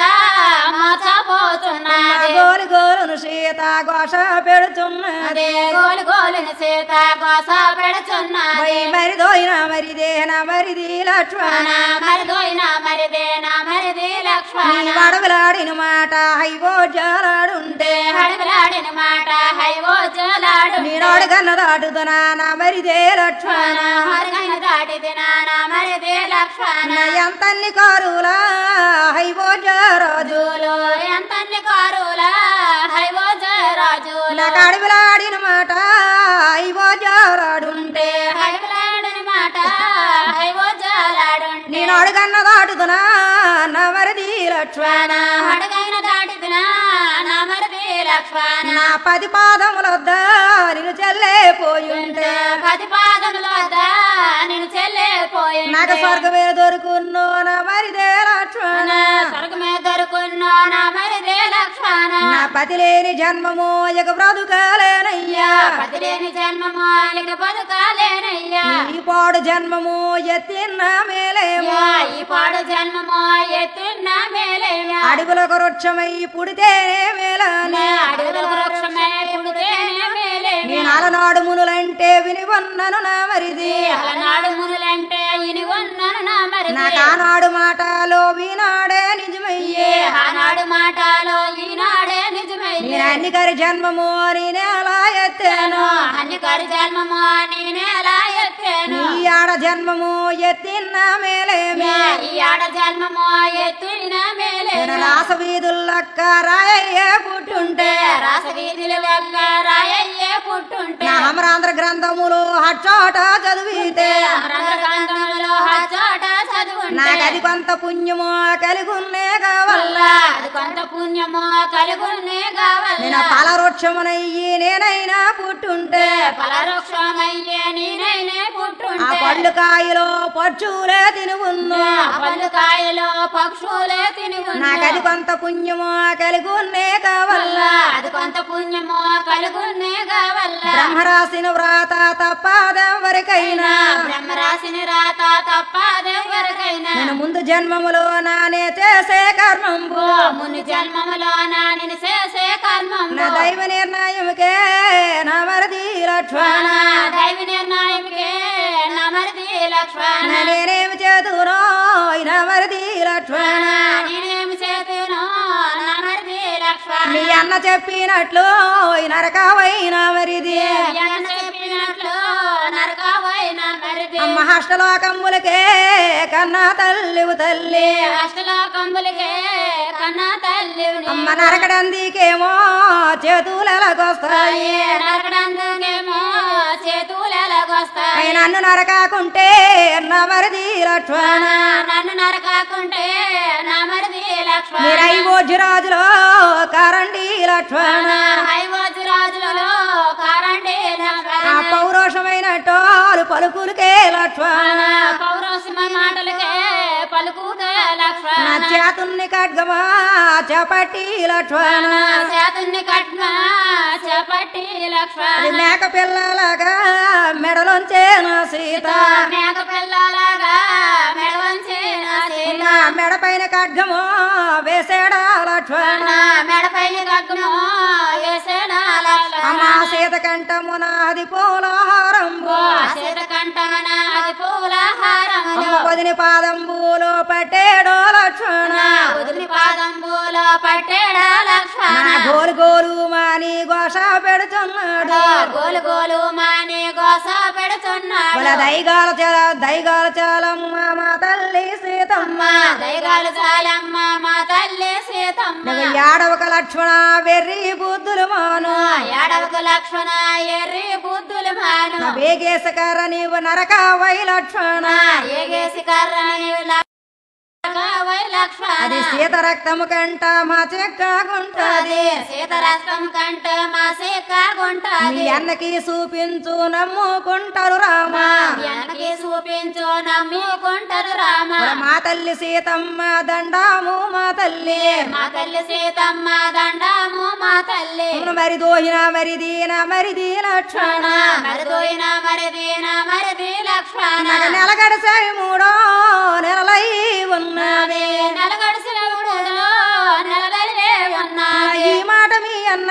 మోసపోతున్నది గోలి గోలును సీత ఘోష పెడుతున్నది అదే గోలు గోలుని సీత గోస పెడుచున్నది వై మరిదోయిన మరిదేన మరిది లక్ష్మణ మరిదోయిన మరిదేనా మరిది లక్ష్మణ వడవలాడిన మాట హైవో జాలాడుంటే హడగలాడిన మాట హైవో జలాడు నేనాడు కన్న దాటుతున్నా నా మరిదే లక్ష్మణ హరగన దాటిది నానా మరిదే లక్ష్మణ ఎంతన్ని కారులా హైవో రాజు జూలు ఎంతన్ని కారుల హైవో రాజుల నాకు అడవిలాడిన మాట హైవో జాలాడుంటే హడగలాడిన మాట హైవో జలాడుంటే నేను అడుగన్న దాటుతున్నా నా మరిది లక్ష్మణ హడగైన దాటిదిన నా మరిది లక్ష్మణ నా పది పాదములొద్ద నిన్ను చెల్లే పోయుంటే పది పాదముల వద్ద నేను చెల్లిపోయి నాకు స్వర్గమే దొరుకున్నో నా మరిదే లక్ష్మణ స్వర్గమే దొరుకున్నా నా మరిదే లక్ష్మణ నా పతి లేని జన్మము ఇక బ్రతుకాలేనయ్యా పదిలేని జన్మము ఇక బతుకాలేనయ్యా ఈ పాడు జన్మము ఎత్తిన్న మేలేమో అయ్యా, ఈ పాడు జన్మము ఎత్తున్న మేలేయా అడుగులకు వృక్షమై పుడితేనే మేలని అడుగుల వృక్షమే పుడితేనే మేలే నేను అలనాడు మునులంటే వినివన్నను నా మరిది అలనాడు మునులంటే ఇని ఉన్నాను నా మరిది నాకు ఆనాడు మాటలో వినాడే నిజమయ్యే ఆనాడు మాటలో ఈనాడే నిజమైంది నేను అన్ని కరి జన్మము నేనే అలా ఎత్తాను అన్ని కరి జన్మము నేనే ఎలా ఎత్తాను ఈ ఆడ జన్మము ఎత్తిన్న మేలేమే ఈ ఆడ జన్మము ఎత్తున మేలే నేను రాస వీధుల్లక్క రాయయ్యే పుట్టుంటే రాస వీధుల యొక్క రాయయ్యే పుట్టుంటే నా అమరాంధ్ర గ్రంథములు హచ్చోట చదివితే రంధ్రకాంతంలో చోట చదువుంటే నాకు అది కొంత పుణ్యము కలిగున్నే కావల్ల వల్ల అది కొంత పుణ్యము కలుగునే కావాలి నేను ఫలవృక్షమునయ్యి నేనైనా పుట్టుంటే ఫలవృక్షమయ్యే నేనైనే ఆ పుట్టుంటే పళ్ళు కాయలు పచ్చులే తినుగున్ను ఆ పళ్ళు కాయలు పక్షులే తిని నాకు అది కొంత పుణ్యము కలిగున్నే కావల్ల అది కొంత పుణ్యము కలుగునే కావల్ల బ్రహ్మ రాసిన వ్రాత తప్పదెవరికైనా బ్రహ్మ రాసిన రాత తప్పదెవరికైనా నేను ముందు జన్మములో నానే చేసే కర్మంబు ముని జన్మములో నేను చేసే కర్మం నా దైవ నిర్ణయముకే నా మరది లక్ష్మణ దైవ నిర్ణయంకే నమరిది లక్ష్మణ నేనేమి చేతునో నా మరది లక్ష్మణ నేనేమి చేతును నమరిది లక్ష్మణ మీ అన్న చెప్పినట్లు నరకవైన మరిది ఎంత చెప్పినట్లు నరకవైన మరిది అమ్మ హష్టలోకమ్ములకే కన్నా తల్లివు తల్లి అష్టలోకంబులకే కన్నా తల్లి అమ్మ నరకడందికేమో చేతులకొస్తాయి నరకడందుకేమో చేతులు ఎలాగొస్తాయి అయి నన్ను నరకాకుంటే నా మరిది లక్ష్మణ నన్ను నరకాకుంటే నా మరిది లక్ష్మణ మీరై రాజులో కారండి లక్ష్మణ హైవోజు రాజులలో కారండి ఆ పౌరోషమైన టోలు పలుకులకే లక్ష్మణ పౌరోషమ మాటలకే పలుకుతే లక్ష్మణ నా చేతుల్ని ఖడ్గమా చేపట్టి లక్ష్మణ చేతుని కట్న చేపట్టి లక్ష్మణ అది మేక పిల్లలాగా మెడలోంచే నా సీత మేక పిల్లలాగా మెడవంచి నా సీత నా మెడ పైన ఖడ్గము వేసేడా లక్ష్మణ మెడపైన గగ్గము వేసేనా లక్ష్మణ అమ్మా సీత కంఠము నాది పూలహారంబు సీత కంఠమన అది పూలహారములు అమ్మ వదిని పాదంబులో పట్టేడో లక్ష్మణ వదిలి పాదంబులో పట్టేడా లక్ష్మణ నా గోలు గోలు మాని ఘోష పెడుతున్నాడు గోలు గోలు మాని గోస పెడుతున్నాడు వాళ్ళ దైగాల చల దైగాల చాలమ్మ మా తల్లి సీతమ్మ అమ్మ దయగాలు చాలమ్మ మా తల్లి సీతమ్మ నువ్వు ఏడవక లక్ష్మణ వెర్రి బుద్ధులు మాను ఏడవకు లక్ష్మణ ఎర్రి బుద్ధులు మాను నా వేగేశకర నీవు నరక వై లక్ష్మణ ఏగేసి కర్ర నీవు వై లక్ష్మణ అది సీత రక్తము కంట మా చెక్కగుంటది సీతరక్తం కంట మా సీకాగుంటది మీ అన్నకి చూపించు నమ్ముకుంటారు రామా వెనక్కి చూపించు నమ్ముకుంటారు రామ మా తల్లి సీతమ్మ దండాము మా తల్లి మా తల్లి సీతమ్మ దండము మా తల్లి మరి దోహిన మరి దీన మరి దీ లక్ష్మణ మరిదోయిన మరిదీన మరిది లక్ష్మణ నగ నెలగడసాయి మూడో నెలలై ఉన్నది నలగడిసిన గుడిలో నెలవెలివే ఉన్నది ఈ మాట మీ అన్న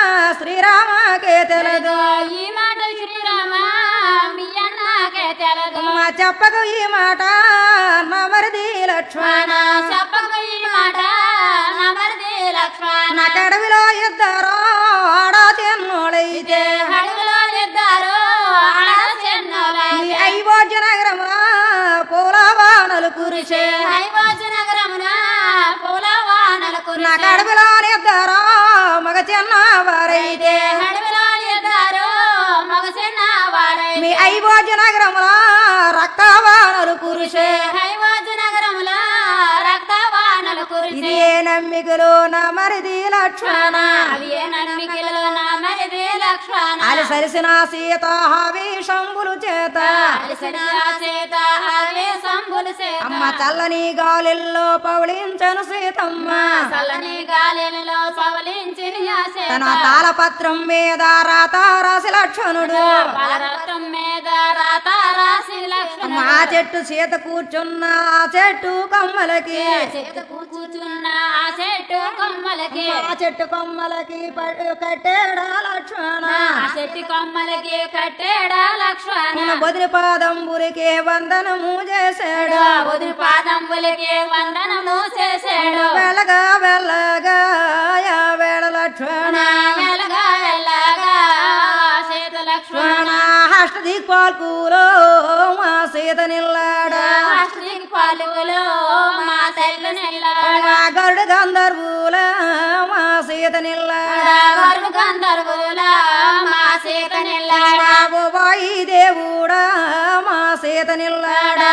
శ్రీరామకే తెలదు ఈ మాట శ్రీరామ మీ అన్నకే తెలదు మా చెప్పకు ఈ మాట నా మరిది లక్ష్మణ మన చెప్పక ఈ మాట నా మరిది లక్ష్మణ నా కడవిలో ఇద్దరు ఆడా తిన్నోడైతే అడుగులో ఇద్దరు ఆడ చెన్నోలై ఈ అయ్యోజ నగరమున పూల వానలు కురిసే హైవాజ నగరమున పూల వానలు నా కురిసే కడవిలో ఇద్దరు మగ చిన్న వారైతే అడవిలో ఇద్దరు మగ చిన్న వాడై మీ అయ్యోజ నగరమున రక్త వానలు కురిసే హైవాజ నగరముల రక్త వానలు ఇది కురిసే ఏ నమ్మికలు నా మరిది లక్ష్మణ అవి ఏ నమ్మికలు నా మరిది లక్ష్మణ అది సరిసిన సీత హావి శంభులు చేత అలసిన సీత హవే సంబులు సీత అమ్మ చల్లని గాలిల్లో పవళించను సీతమ్మ చల్లని గాలిలో పవలించిన సీత తన తాళపత్రం మీద రాత రాసి లక్ష్మణుడు పలరత్నం మీద రాత రాసి లక్ష్మణ మా చెట్టు సీత కూర్చున్న ఆ చెట్టు కొమ్మలకి చెట్టు కూర్చున్న ఆ చెట్టు కొమ్మలకి ఆ చెట్టు కొమ్మలకి ప- కట్టేడా లక్ష్మణ ఆ చెట్టు కొమ్మలకి కట్టేడా లక్ష్మణ బొదిరి పాదంబురికి వందనము చేశాడు వదిలి పాదంబులకి వందనము చేసాడు వెళ్ళగా వెళ్ళగా యా వేళ లక్ష్మణ ఎలగా ఎలాగా సీత లక్ష్మణ హస్త దిక్పాల్కూలో మా సీత నిల్లాడా శ్రీకి పాలుగులో మా తల్లి నెల్లాడ మా గరుడు గంధర్వుల మా సీత నిల్లాడా గర్భ గంధర్వుల మా సీత నెల్లాడ బాయి దేవుడా మా సీత నిల్లాడా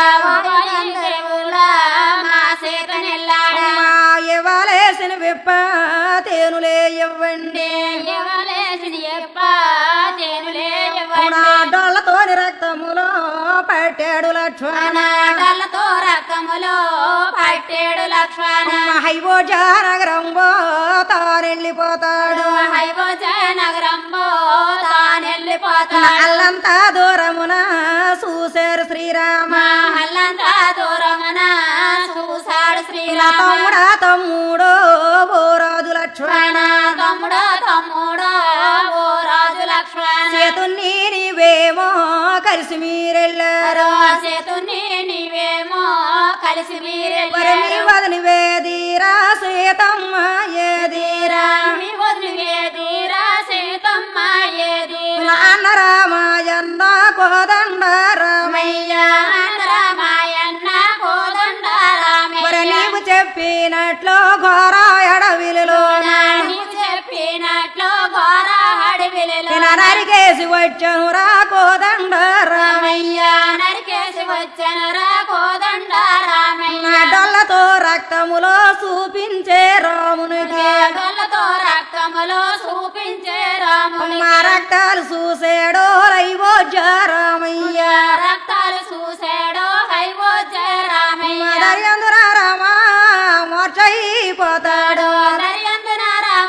దేవుల మా సీత నెల్లాడ మా ఇవ్వలేసిన విప్ప తేనులే ఇవ్వండి ఎవలేసిన ఎప్ప చేనులే నా డొల్లతోని రక్తములో పట్టాడు లక్ష్మణ డల్లతో రకములో పట్టేడు లక్ష్మణ హైవోజ నగరంబో తానెళ్ళిపోతాడు హైవోజ నగరంబో తానెళ్ళిపోతాడు అల్లంతా దూరమున చూశారు శ్రీరామ మహల్లంతా దూరమున చూసాడు శ్రీరామ తమ్ముడా తమ్ముడో బోరాజు లక్ష్మణ లక్ష్మణ తమ్ముడో తమ్ముడో ఓ రాజు లక్ష్మణ చేతున్ని నీవేమో కలిసి మీరెళ్ళారు చేతుని నీవేమో కలిసి మరి మీ మీరెళ్ళారు వదని వేదీరా సీతమ్మ ఏదీరా మీ వదిలి వేదిరా సీతమ్మ ఏది నాన్న రామాయన్న కోదండ రామయ్య రామాయణ కోదండ రామయ్య మరి నీవు చెప్పినట్లు ఘోర ఎడవిలో నీవు చెప్పినట్లు ఘోర అడవిలో నరికేసి వచ్చను రా కోదండ రామయ్య నరికేసి వచ్చను రా కోదండ రామయ్య నా డొల్లతో రక్తములో చూపించే రామునికి గొల్లతో రక్తములో చూపించే రాముని మా రక్తాలు చూసేడో లైవోజ రామయ్య రక్తాలు చూసాడో హైవోజ రామయ్య దర్యందున రామా మోర్చయిపోతాడు దర్యందున రామ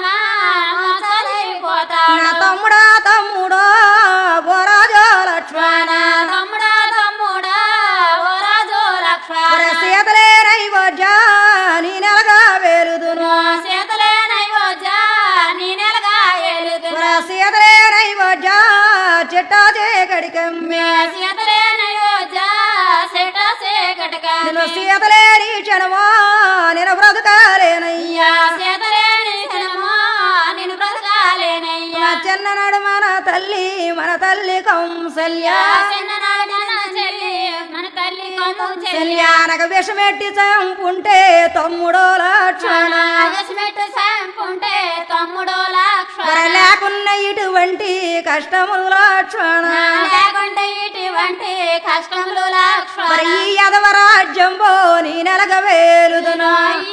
మోసలైపోతాడు నా తమ్ముడా తమ్ముడో బోరాజో లక్ష్మణ తమ్ముడా తమ్ముడా ఓ రాజు లక్ష్మణ మరి సీతలే నైవోజ నీ నెలగా వేలుదును చేతలే నైవోజ నీ నెలగా ఏలుదు మరి సీతలే నైవోజ చిట్టా చేకడికమ్మే చేతలే నైవోజ సెట సేకటక నిన్ను సీతలేని క్షణమో నేను బ్రతకాలేనయ్యా అయ్యా సీతలేని క్షణమో నేను బ్రతకాలేనయ్యా నా చిన్ననాడు మన తల్లి మన తల్లి కౌంసల్య చిన్ననాడు మన చెల్లి మన తల్లి కొమ్ము చెల్లి కళ్యాణక విషమెట్టి చంపుంటే తమ్ముడో లక్షణ ఆగస్మెట్టు సంపుంటే తమ్ముడో లక్షణ మరి లేకున్న ఇటువంటి కష్టములు లక్షణ లేకుంటే ఇటువంటి కష్టములు లక్షణ మరి ఈ యదవ రాజ్యంబో నీ నెలగ వేలుదును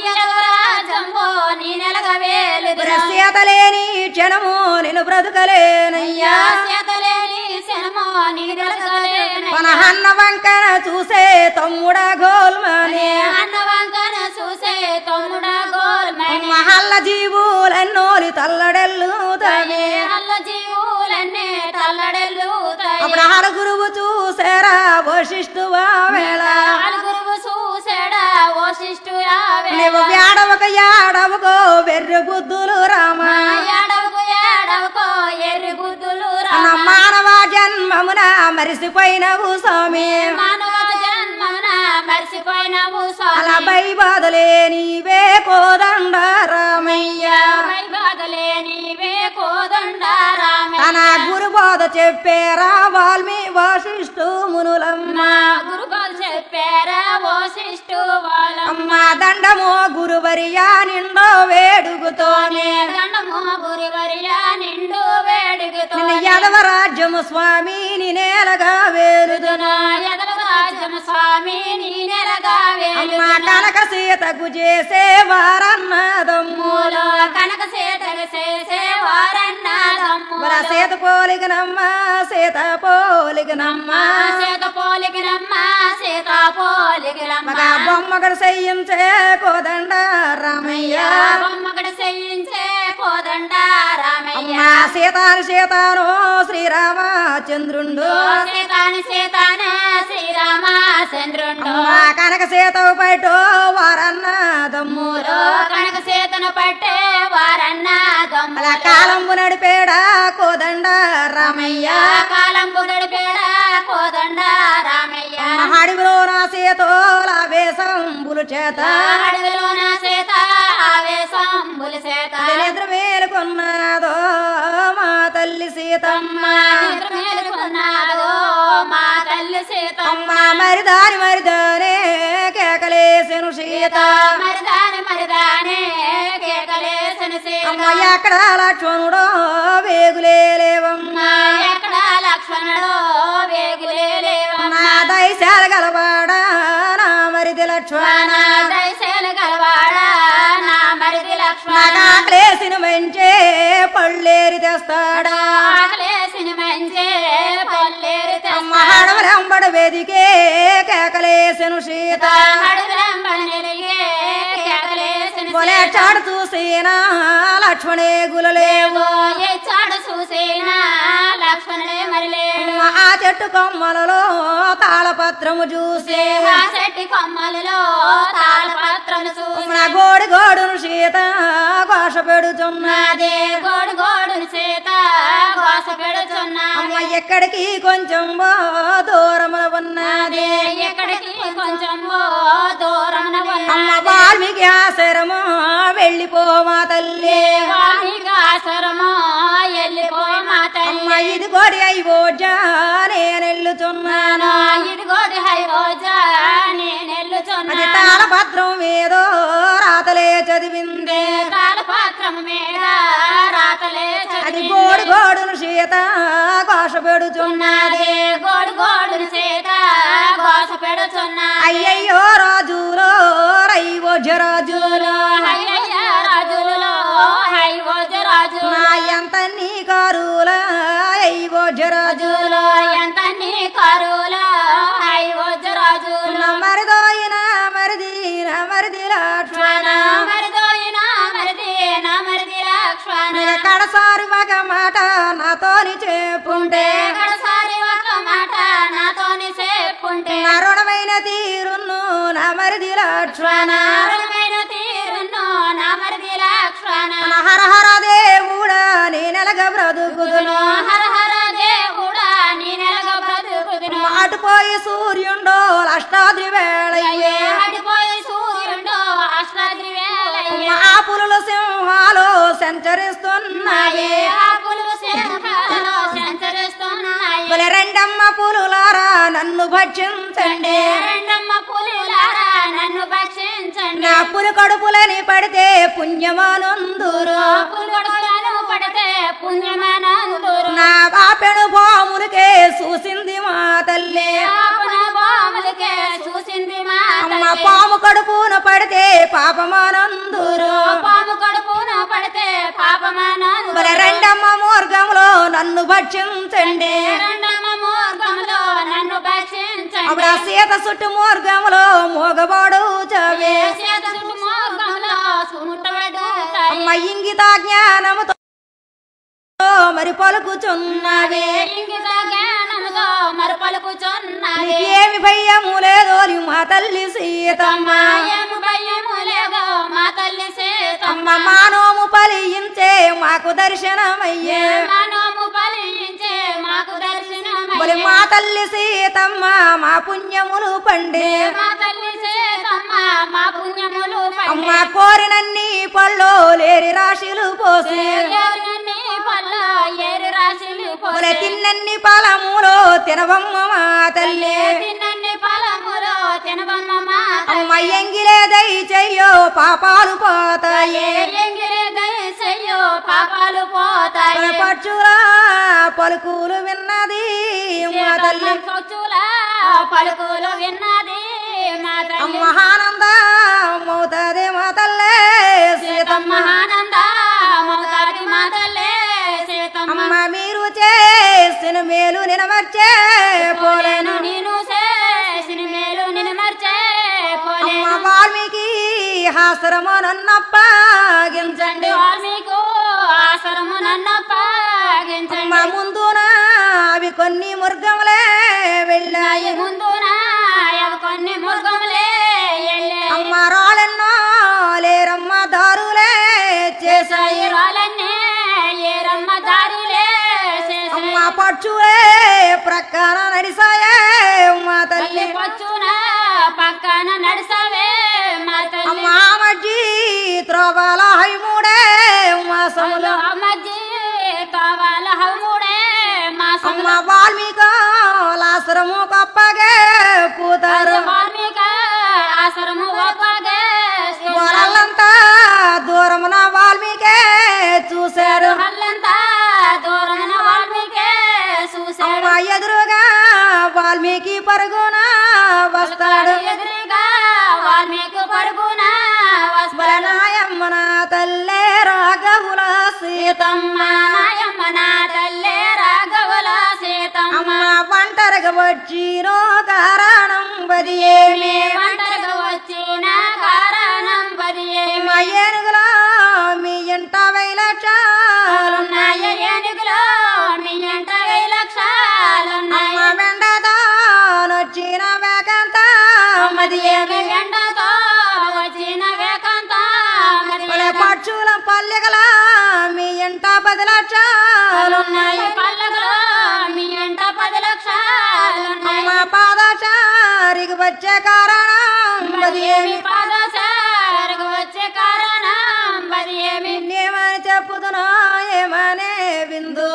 రాజంబో నీ నెలగ వేలుదురా సీతలేని క్షణము నేను బ్రతకలేనయ్యా చేతలేని శనమో నీ నెలగలేనయ్యా. పనహన్న వంకన చూసే తమ్ముడ గోల్మని అన్న వంకన చూసే తమ్ముడా గోల్మణి మహల్ల జీవులన్నోలి తల్లడెల్లుతాయి అల్ల జీవులన్నీ తల్లడెల్లుతాయి అప్పుడు ఆడ గురువు చూసారా వశిష్ఠువా వేళ గురువు చూసాడా ఓ శిష్టు నువ్వు వేడవక యాడవకో వెర్రి బుద్ధులు రామా ఏడవకు ఏడవకో ఎర్రి బుద్ధులు అన్న మానవ జన్మమున మరిసిపోయినవు స్వామి మానవ జన్మన మర్చిపోయినవు అలా స్వామి బై బాధలే నీవే కోదండ రామయ్య పై బాధలే నీవే కోదండ రామే తన గురు బోధ చెప్పేరా వాల్మీ వశిష్ఠు మునులమ్మ మా గురుగారు చెప్పారా ఓ శిష్టు వాళ్ళమ్మ అమ్మ దండమో గురువరియా నిండో వేడుగుతోనే దండము గురువరియా నిండు వేడుగుతో నిన్ను యదవ రాజ్యము స్వామి నీ నేలగా వేలుదును ఎదల రాజ్యము స్వామి నీ నెలగా అమ్మ వేలు కనక సీతకు చేసే వారన్నదమ్ము మూలో కనక సీతలు చేసే వారన్న మన తమ్ముడు సీత పోలిగనమ్మ సీత పోలిగనమ్మ సీత పోలిగినమ్మ సీత పోలిగినమ్మ మగ బొమ్మగడు సయ్యించే కోదండ రామయ్య బొమ్మగడ చేయించే కోదండ రామయ్య అమ్మ సీతాను సీతాను శ్రీరామచంద్రుండు సీతాని సీతాన శ్రీరామచంద్రుండు అమ్మ కనక సీత పైటో వారన్నదమ్ములు కనక సీతను పట్టే వారన్న అలా దమ్ముల కాలంబు నడిపేడా కోదండ రామయ్య కాలంపు గడిపేడ కోదండ రామయ్య అడవిలో నా సీతోల వేసంబులు చేత అడవిలోన సీత ఆవేశంబుల సీత నిద్ర మేలుకున్నదో మా తల్లి సీతమ్మ నిద్ర మేలుకున్నాదో మా తల్లి సీత అమ్మ మరిదాని మరిదానే కేకలేసెను సీత మరిదాని మరిదానే కేకలేసిన సీత అమ్మ ఎక్కడ లక్ష్మణుడో వేగులే లేవమ్మ ఎక్కడ లక్ష్మణుడు వేగులే లేవమ్మ నా దైశాల గలవాడా నా మరిది లక్ష్మణ దయశేలు గలవాడా నా మరిది లక్ష్మణ నాకాకలేసిన మంచే పళ్ళేరి తెస్తాడా ఆకలేసిన మంచే పల్లేరు అమ్మ హడవలంబడ వేదికే కేకలేసెను సీత పొలే చాడు చూసినా లక్ష్మణే గులలేవు చాడు చూసేనా లక్ష్మణుడే మరి లేడు ఆ చెట్టు కొమ్మలలో తాళపత్రము చూసి ఆ చెట్టి కొమ్మలలో తాళపత్రను చూసి నా గోడి గోడును సీత ఘోష పెడుతున్నది అదే గోడు గోడును చేత గోస పెడుతున్నా అమ్మ ఎక్కడికి కొంచెం బో దూరమున ఉన్నది అదే ఎక్కడికి కొంచెం దూరమున అమ్మ ఉన్నది వాల్మీకి ఆశ్రమం వెళ్ళిపోమా తల్లి వాల్మీకి ఆశ్రమము వెళ్ళిపోయి మా అమ్మ తల్లి ఇది గోడి అయిపోజా నేను వెళ్ళుచున్నాను ఇదిగోది హై రోజా అది నేనెల్లుచున్నా తాళపత్రం ఏదో రాతలే చదివింది పాత్రము మీద రాతలే అది చదివింది. గోడు గోడును సీత ఘోష పెడుచున్నది ఉన్నది గోడు గోడును చేత గోస పెడుచున్నా అయ్యయ్యో రాజులో రైవోజ రాజులో హయ్యయ్య రాజులలో హై ఓజ రాజు నా ఎంత నీ కారుల అయ్యోజ రాజు రాజులో ఎంత నీ కరులో హై ఓజ రాజు నా మరిదోయిన మరిది నా మరిది లక్ష్మణ మరిదోయిన మరిది నా మరిది లక్ష్మణ కడసారి మగ మాట నాతోని చెప్పుంటే ఎక్కడసారి ఒక మాట నాతోని చెప్పుంటే అరుణమైన తీరును నా మరిది లక్ష్మణ నారుణమైన తీరును నా మరిది లక్ష్మణ నా హర హర దేవుడా నేనెలగ బ్రతుకుదును హర హర దేవుడా నీ నెలగ బ్రతుకుదును అటుపోయి సూర్యుండో అష్టాద్రి వేళయ్యే సంచరిస్తున్నాయి ఆకులు శంఖాలు సంచరిస్తున్నాయి బలి రెండమ్మ పులులారా నన్ను భక్షించండి రెండమ్మ పులిలారా నన్ను భక్షించండి నా పులి కడుపులని పడితే పుణ్యమానందురు పులుగొడుగులను పడితే పుణ్యమానందురు నా బాపెడు భోములకే చూసింది మా తల్లి పాపన బాములకే చూసింది మా అమ్మ తల్లి. పాము కడుపున పడితే పాపమానందురు పాము కడుపున పడితే పాపమానందురు మరి రెండమ్మ మార్గంలో నన్ను భక్షించండి రెండమ్మ మార్గంలో నన్ను భక్షించండి అప్పుడు ఆ సీత చుట్టు మార్గంలో మోగబాడు చవే చేత చుట్టూ మార్గంలో సుముట్టబడు అమ్మ ఇంగిత జ్ఞానముతో మరి పలుకుచున్నవి ఇంగిత జ్ఞానముతో మరి పలుకుచున్నది ఏమి భయము లేదో మా తల్లి సీతమ్మ మాయము భయము లేదో మా తల్లి సీతమ్మ అమ్మ మానోము ఫలించే మాకు దర్శనమయ్యే మనము ఫలించే మాకు దర్శనమయ్యే. మరి మా తల్లి సీతమ్మ మా పుణ్యములు పండే మా తల్లి సీతమ్మ మా పుణ్యములు అమ్మ కోరినన్ని పళ్ళు లేరి రాశిలు పోసి పండి పల్ల ఏరు రాశులు మరి తిన్నన్ని ఫలములో తినవమ్మ మా తల్లి తిన్నన్ని ఫలములో తినవమ్మ మా అమ్మ ఎంగిలే దయ చెయ్యో పాపాలు పోతాయి ఎంగిలి దయసయ్యో పాపాలు పోతాయి మన పక్షులా పలుకులు విన్నది మా తల్లి పక్షుల పలుకులు విన్నది మా తల్లి అమ్మ ఆనంద మౌతది మా తల్లే సీతమ్మ మహానంద మమతాది మా తల్లే సీతమ్మ అమ్మ మీరు చేసిన మేలు నినమర్చే పోలేను పోలేను నేను చేసిన మేలు నిన్ను మర్చే అమ్మ పోలేను వాల్మీకి హాసరము నన్నప్పగించండి వాల్మీకు ఆసరము నన్ను పాగించండి అమ్మ ముందున అవి కొన్ని మృగములే వెళ్ళాయి ముందున అవి కొన్ని మృగములే ఎల్లే అమ్మ రాళ్ళెన్నో లేరమ్మ దారులే చేశాయి రాలన్నే ఏరమ్మ దారులే అమ్మ పక్షులే ప్రక్కన నడిసాయే మా తల్లి తల్లి పచ్చున పక్కన నడిసవే మా తల్లి అమ్మ మజ్జి త్రోబాల హైమూడే మాసములు మధ్య కావాల హముడే మా అమ్మ వాల్మీకి లాసరము కప్పగే పూతారు వాల్మీక ఆసరము ఒప్పగే వాళ్ళంతా దూరమున వాల్మీకే చూశారు హల్లంతా దూరమున వాల్మీకే చూశాడు అమ్మ ఎదురుగా వాల్మీకి పరుగున వస్తాడు ఎదురుగా వాల్మీకి పరుగున వస్తాడు బలనాయమ్మ నా తల్లే రాఘవుల సీతమ్మ నాయమ్మ నా తల్లే రాఘవల సీతమ్మ అమ్మ ఒంటరిగా వచ్చినో కారణం బది ఏమి ఒంటరిగా వచ్చిన కారణం బది అమ్మ ఏనుగులో మీ ఇంట వైలక్షాలు ఏమున్నాయ ఏనుగులో మీ ఎంట వెయ్యి లక్షాలున్నాయి అమ్మ వెండతో వచ్చిన వేకంత మది ఏమి ఎండతో వచ్చిన వేకంత మరి బలే పక్షుల పల్లెగల మీ ఇంట పది లక్షాలు ఉన్నాయి పల్లకులో మీ ఎంట పది లక్షాలున్నాయి అమ్మ పాదచారికి వచ్చే కారణం మరి ఏమి పాదచారకు వచ్చే కారణం మరి ఏమి ఏమని చెప్పుతున్నా ఏమనే విందు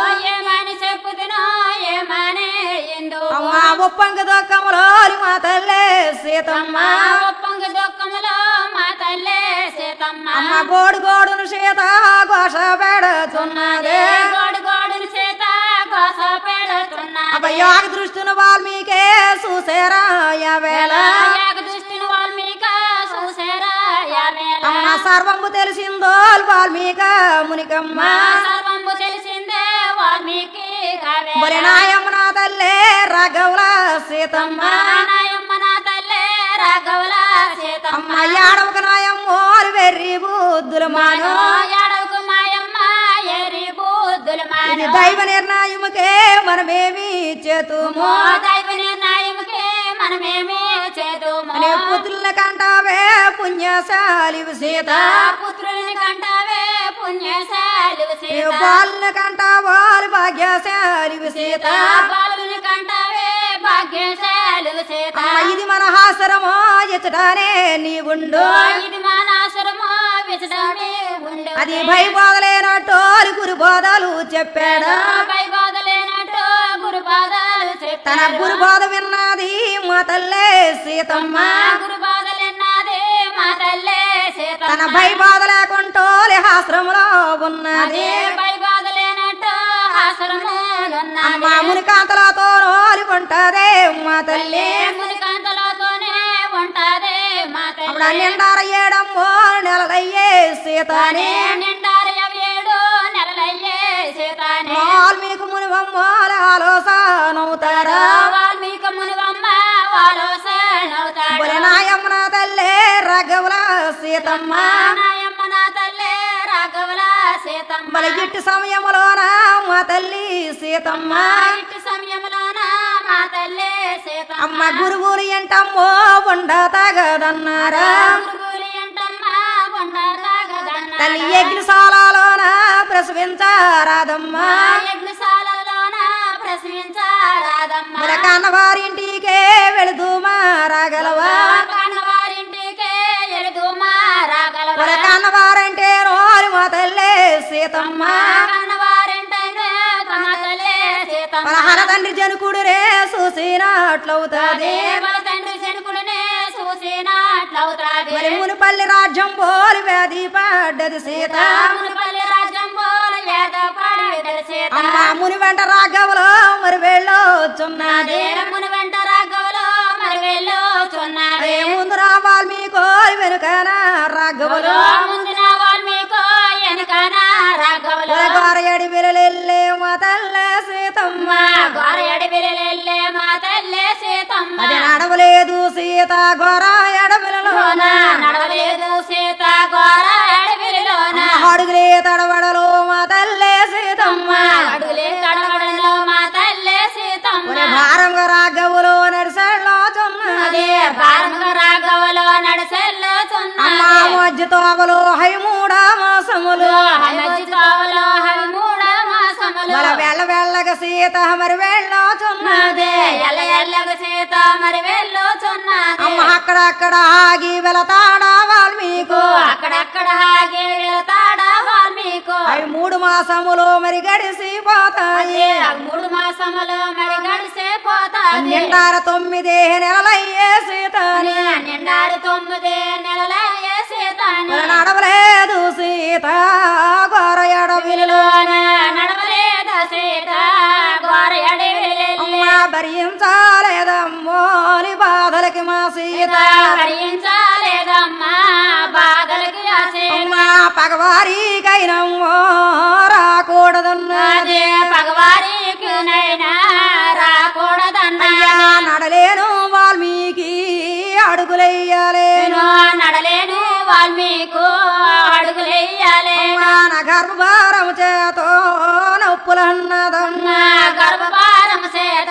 ఏమని చెప్పుతున్నా ఏమనే ఎందు అమ్మ ఉప్పంగ దొక్కములో మా తల్లే సీతమ్మ మా ఒప్పంగ దుఃఖములో మా తల్లే సీతమ్మ అమ్మ గోడు గోడును సీత ఘోష పెడుతున్నదే గోడు గోడును సీత కోస పెడుతున్నా అబ్బయాగ దృష్టిని వాల్మీకే చూసేరా యావేళ యాగ దృష్టిని వాల్మీక చూసారా యావేళ అమ్మ సర్వంబు తెలిసిందో వాల్మీక మునికమ్మ మా సర్వంబు తెలిసిందే వాల్మీకి కావేళ మరి నాయమ్మ నా తల్లే రాఘవుల సీతమ్మ నాయమ్మ నా తల్లే రాఘవల సీతమ్మ అమ్మ యాడవక నాయమ్మోలు వెర్రి బుద్ధులు మాను ఏడవకు మాయమ్మ ఎరి బుద్ధులు ఇది మాను దైవ నిర్ణయముకే మనమేమి చేతుము దైవ నిర్ణయముకే మనమేమి చేదుము అనే పుత్రుల కంటావే పుణ్యశాలి సీత పుత్రుని కంటావే పుణ్యశాలి సీత బాలుని కంటావాలు భాగ్యశాలి సీత బాలుని కంటావే భాగ్యశాలి సీత అమ్మ ఇది మన హాసరమో ఎచ్చటానే నీ ఉండు ఇది మానాసురమో విచడమే ఉండు అది భయపోదలేనట్టు గురు బోధలు చెప్పాడా పై బాధలేనట్టు గురు పాదాలు తన చెప్పారు గురు బోధ విన్నది మా తల్లే సీతమ్మ మా గురు బాధలెన్నదే మా తల్లే సీత తన భయబాధ లేకుంటూ ఆశ్రమంలో ఉన్నది అదే పై బాధలేనట్టు ఆశ్రమాలున్నది అమ్మ మునికాంతలతో నోలుకుంటదే మా తల్లి ముని కాంతలతోనే ఉంటాదే మా అప్పుడు తల్లి నిండార ఏడమ్మో నెలలయ్యే సీతాని నిండారు ఏడు నెలలయ్యే సీతానే వాల్మీకి మునివమ్మోల ఆలోచనవుతారా వాల్మీకి మునివమ్మ వాలో సనవుతాడు బలి నాయమ్మ నా తల్లే రఘవుల సీతమ్మ నాయమ్మ నా తల్లే రాఘవల సీతమ్మ బలి గిట్టి సమయములోన మా తల్లి సీతమ్మ మా ఇంటి సమయంలోన మా తల్లే సీతమ్మ అమ్మ గురువులు ఎంటమ్మో ఉండ తగదన్నారా గురుగులి అంటమ్మ కొండరాగదన్న తల్లి యజ్ఞశాలలోన ప్రసవించారాదమ్మ యజ్ఞశాలలోన ప్రశ్నించారాదమ్మ మన కన్నవారింటికే వెళుదుమా రాగలవా కన్నవారింటికే ఎలుగు మా రాగలవా మన కన్నవారంటే రోలు మా తల్లే సీతమ్మ కన్నవారింటనే తమ తల్లే సీతమ్మ పలహార తండ్రి జనుకుడు రే చూసినట్లవుతాది దేవల తండ్రి శనుకులనే చూసినట్లవుతాది మరి మునిపల్లి రాజ్యం పోలి వ్యాధి పడ్డది సీత మునిపల్లి రాజ్యం పోల వేద పాడి సీత అమ్మ ముని వెంట రాఘవలో మరి వెళ్ళొచ్చున్నది దేరముని వెంట రాఘవలో మరి వెళ్ళుచున్నది ఏ ముందు రావాలి మీ కోరి వెనుకన రాఘవలో ముందున వాల్మీకో వెనకన రాఘవలో గోరయడి విరలెల్లే మా తల్లే సీతమ్మ మా గోర ఎడబిలెల్లే మా తల్లే సీతమ్మ అది నడవలేదు సీత గోర ఎడబిలలో లోన నడవలేదు సీత గోర ఎడబిలిలోన అడుగులే తడబడలు మా తల్లే సీతమ్మ అడుగులే తడవడంలో మా తల్లే సీతమ్మ ఒరే భారంగా రాఘవులు నడిసెళ్ళో చున్నది అదే భారముగా రాఘవలో నడసెల్లో అమ్మ చున్నది మధ్య తోవలు హై మూడ మాసములు మధ్య కావలో హవి మూడ మాసములు మన వెళ్ళ వెళ్ళగ సీత మరి వెళ్ళో చున్నది అదే ఎల్ల ఎల్లగ సీత మరి వెళ్ళుచున్నది అమ్మ అక్కడక్కడ ఆగి వెళతాడా వాల్మీకు అక్కడక్కడ ఆగి వెళతాడా వాల్మీకు అవి మూడు మాసములు మరి గడిసిపోతాయి అదే మూడు మాసములు మరి గడిసే పోతాది నిండార తొమ్మిది నెలలయ్యే సీతని నిండారు తొమ్మిది నెలల ఏ సీతాని మరి నడవలేదు సీత గోర ఎడవిలో విలులోన నడవలేద సీత గోర అడవిలో అమ్మ భరించాలేదమ్మోని బాధలకి మా సీత భరించలేదమ్మా బాధలకి ఆ సీత అమ్మ పగవారికైనమ్మో రాకూడదన్నది అదే పగవారికి నైనా రాకూడదన్నా అయ్యా నడలేను వాల్మీకి అడుగులెయ్యాలేను నేను నడలేను వాల్మీకు అడుగులెయ్యాలే అమ్మా నా గర్భభారం చేతో నొప్పులన్నదమ్మ నా గర్భభారం చేత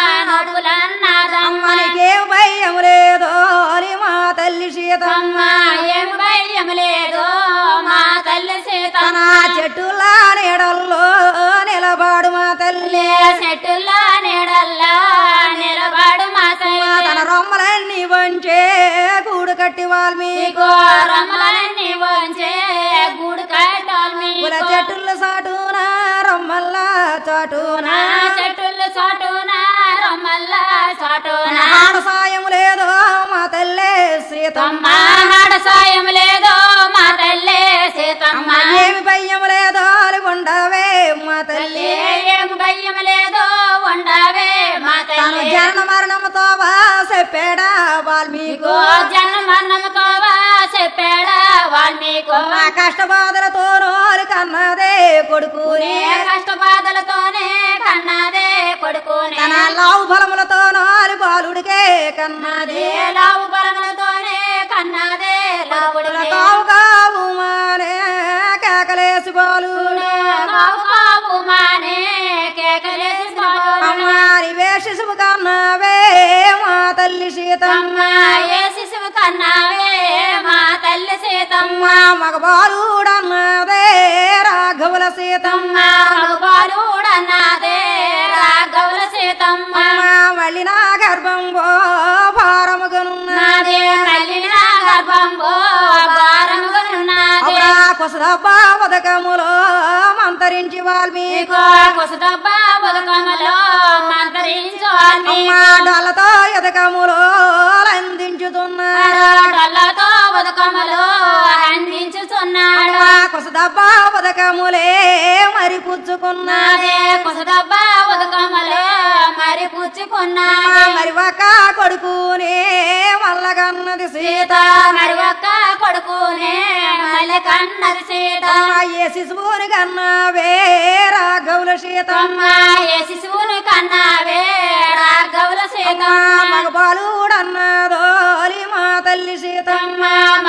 నడులన్నదమ్మ మనకేం భయం లేదో అని మా తల్లి సీతమ్మ అమ్మ ఏం భయం లేదు మా తల్లి సీత తన చెట్టులా నీడల్లో నిలబాడు మా తల్లి చెట్టుల్లో నీడల్లా నిలబడు మా తల్లి తన రొమ్మలన్నీ వంచే గూడు కట్టి వాల్మీకు రమ్మలన్నీ వంచే గూడు కట్టాలి కుల చెట్టుల సాటున రొమ్మల్లా చాటున చెట్టులు చాటున రమ్మల్ల చాటున ఆడ సాయం లేదో మా తల్లే సీతమ్మ అమ్మ ఆడ సాయం లేదో మా తల్లే సీతమ్మ ఏమి భయం లేదో అని ఉండవే మా తల్లి ఏం భయం లేదో ఉండవే మా తను తల్లి జనన మరణముతో వా చెప్పాడా వాల్మీకు జన్మ మరణముతో చెప్పాడా వాల్మీకు మా కష్టబాధలతో రోలు కన్నదే కొడుకుని ఏ కష్టబాధలతోనే కన్నదే కొడుకునే తన లావు బలములతో నాలు బాలుడికే కన్నది ఏ లావు బలములతోనే కన్నదే లావుడికే కావు కావు మానే కేకలేసి బాలుడు కావు కావు మానే కేకలేసి బాలుడు. అమ్మాని వేషిసుము కన్నావే మా తల్లి సీతమ్మ అమ్మ ఏ శిశువు కన్నావే మా తల్లి సీతమ్మ అమ్మ మగ బాలుడన్నదే రాఘవుల సీతమ్మ అమ్మ మగబాలుడన్నదే రాఘవుల సీతమ్మ అమ్మ మళ్ళీ నా గర్భం భారముగనున్న నాదే తల్లి నా గర్భంబో భారముగనున్నది అప్పుడు ఆ కుసదబ్బ పథకములో మంతరించి వాల్మీకి నీకో కుసదబ్బ బతుకమ్మలో మంత్రించాలి అమ్మ డొల్లతో ఎదకములో అందించుతున్నారు డొల్లతో బతుకమ్మలో అందించుచున్నాడు అమ్మ కుసదబ్బ పథకములే మరి పుచ్చుకున్నారు నాదే కుసదబ్బ బతుకమ్మలో మరి అమ్మ పుచ్చుకున్నాడు మరి ఒక కొడుకునే మల్లగన్నది సీత సీత మరి ఒక్క కొడుకునే మళ్ళీ కన్నది సీత అమ్మ ఏ శిశువుని కన్నావే రాఘవుల సీత అమ్మ ఏ శిశువుని కన్నావే రాఘవుల సీత మగబాలుడన్నదోలి మా తల్లి సీత అమ్మ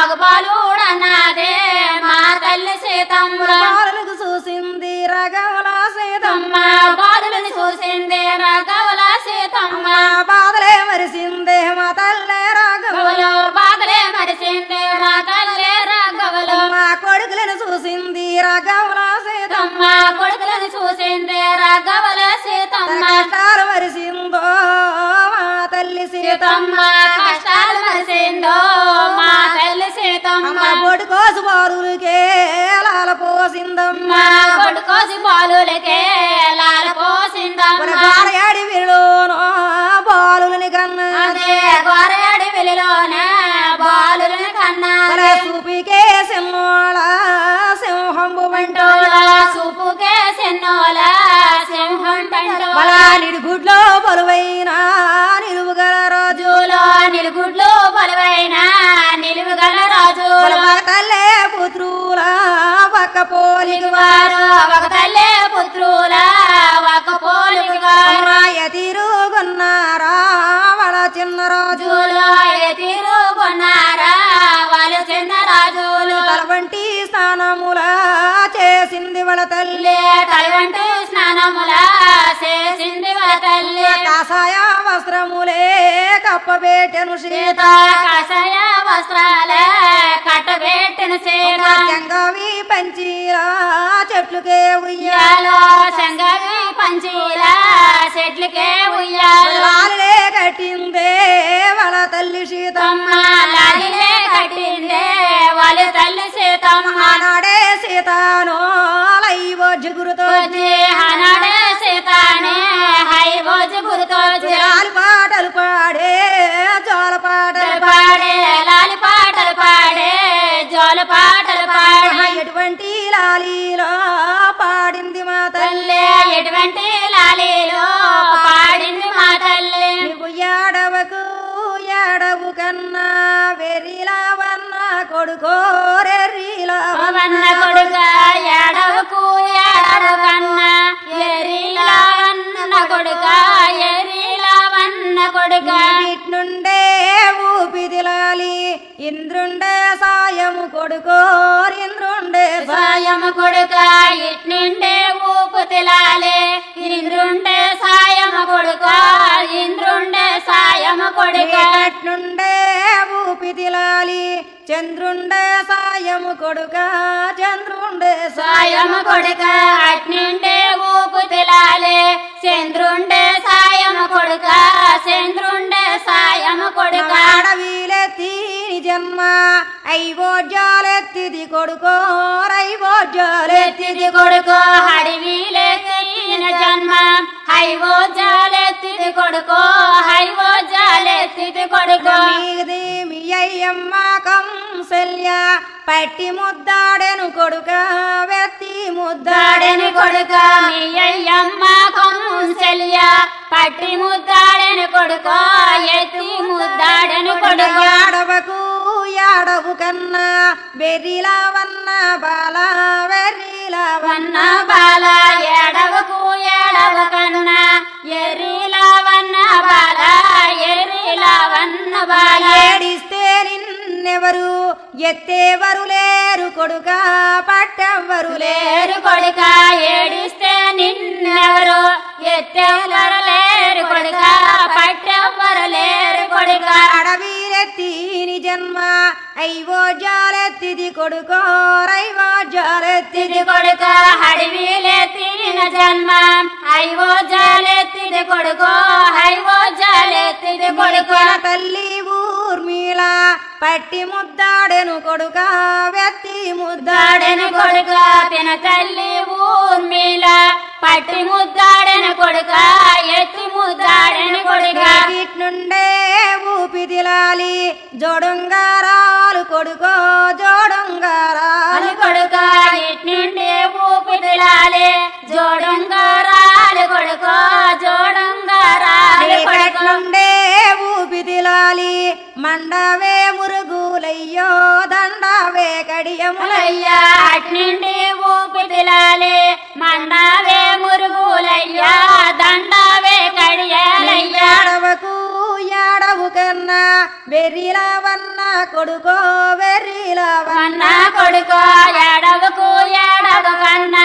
మగబాలుడన్నదే మా తల్లి సీతమ్మ బాలులకు చూసింది రాఘవుల సీత అమ్మ బాధలను చూసిందే రాఘవుల సీతమ్మ బాధలే మరిసిందే మా తల్లే రాఘవుల గవలు బాధలే మరిసిందే మా తల్లి రాఘవులు మా కొడుకులను చూసింది రాఘవుల సీత అమ్మ కొడుకులను చూసిందే రాఘవుల సీతమ్మ కష్టాలు మరిసిందో మా తల్లి సీత సీతమ్మ కష్టాలు మరిసిందో మా తల్లి సీతమ్మ అమ్మ బొడి కోసు బారులకే లాల పోసిందమ్మ మా కొడుకోసి బాలులకే లాల పోసిందమ్మ గాడయాడి విలోనో బాలులని కన్నా అదే గోరడి వెలిలోన బాలులను కన్నా మన చూపికే సింహోళ సింహంబు వంటో పంటోల చూపుకే సెన్నోల సింహం పంటోల మన నిడుగుడ్లో బలువైన నిలువుగల రాజు జూలో నిలుగుడ్లు బలవైన నిలువుగల రాజు మన మగ తల్లే పుత్రుల పక్క పోలికి వారు ఒక తల్లి పుత్రుల ఒక పోలికి వారు అమ్మాయ తిరుగున్నారా వాళ్ళ చిన్న రాజు జూలో తిరుగుకున్నారా వాళ్ళు చిన్న రాజులు తలవంటి స్నానముల చేసింది వాళ్ళ తల్లి తల్లి తలవంటి స్నానముల చేసింది వాళ్ళ తల్లి కాషాయ వస్త్రములే కప్పబెట్టెను సీత సీత కాషాయ వస్త్రాల కట్టబెట్టిన సీత జంగవి పంచీలా చెట్లుకే ఉయ్యాల ఉయ్యాలో సంగవి పంచీల చెట్లకే ఉయ్యాలో లాలిలే కట్టిందే వాళ్ళ తల్లి సీత అమ్మ లాలిలే కట్టిందే వాళ్ళ తల్లి సీతమ్మ ఆనాడే సీతానో లైవో జిగురుతో వచ్చి హనాడే సీతానే హై భోజ గురుతోచి లాలి పాటలు పాడే జోల పాటలు పాడే లాలి పాటలు పాడే జోల పాటలు పాడే ఎటువంటి లాలీలో పాడింది మా తల్లి తల్లి ఎటువంటి లాలీలో పాడింది మా తల్లి నువ్వు ఏడవకు ఏడవు కన్నా వెర్రిలావన్న కొడుకోరెర్రిలావన్న వన్న కొడుక ఏడవకు ఏడవ కన్నా ఎరిలా వన్న కొడుక ఎరిలా వన్న కొడుక నుండే ఊపిదిలాలి ఇంద్రుండే సాయము కొడుకోరింద్రుండే సాయం సాయము కొడుక ఇట్నుండే ఊపు తిలాలే ఇంద్రుండే సాయము కొడుక ఇంద్రుండే సాయము కొడుక నుండే ఊపిదిలాలి చంద్రుండే సాయము కొడుక చంద్రుండే సాయము కొడుక అట్నుండే ఊపు తిలాలే చంద్రుండే సాయము కొడుక చంద్రుండే సాయము కొడుక అడవిలెత్తి జన్మ ఐవోజ్యాలెత్తిది కొడుకో రైవోజ్యాలెత్తి ఎత్తిది కొడుకు అడవిలే తీన జన్మ హైవో జాలెత్తిది కొడుకు హైవో జాలెత్తిది కొడుకు మీది మీ అయ్యమ్మ కంసల్య పట్టి ముద్దాడెను కొడుక వెత్తి ముద్దాడెను ముద్దాడెని కొడుక మీ అయ్యమ్మ కౌన్సల్య పట్టి ముద్దాడెని కొడుకు ఎత్తి ముద్దాడెని కొడుకు ఆడవకు ఆడవు కన్నా వెర్రిలావన్న బాల వెర్రిలావన్న వన్న బాల ఏడవకు ఏడవ కన్నా ఎరిలా వన్న బాల ఎరిలా వన్న బాల ఏడిస్తే నిన్నెవరు ఎత్తేవరు లేరు కొడుక పట్టెవ్వరు లేరు లేరు కొడుక ఏడిస్తే నిన్నెవరు ఎత్తెవరు లేరు కొడుక పట్టెవ్వరు లేరు కొడుక అడవిలెత్తిని జన్మ ఐవో జాలెత్తిది కొడుకో రైవో జాలెత్తిది తిది కొడుక అడవిలే తిరిన జన్మ హైవో జాలెత్తిది కొడుకు హైవో జాలెత్తిది కొడుకు కొడుకుల తల్లి ఊర్మిళ పట్టి ముద్దాడెను కొడుక వెత్తి ముద్దాడెను ముద్దాడెను కొడుక పిన తల్లి ఊర్మిళ పట్టి ముద్దాడెను కొడుక ఎత్తి ముద్దాడెను కొడుక నుండే ఊపిదిలాలి జోడుంగారాలు కొడుకో జోడుంగారాలు అని కొడుక ఇట్నుండి ఊపిదిలాలి జోడుంగారాలు కొడుకో జోడుంగారాలు కొడుకో నుండే ఊపిదిలాలి మండవే మురుగులయ్యో దండవే కడియములయ్యా ములయ్యా అట్నుండి ఊపిదిలాలి మండావే మురుగులయ్యా దండావే కడియాలయ్యా ఏడవకు ఏడవు కన్నా వెర్రిలవన్న కొడుకో వెర్రిలవన్న వన్న కొడుకో ఏడవకు ఏడవ కన్నా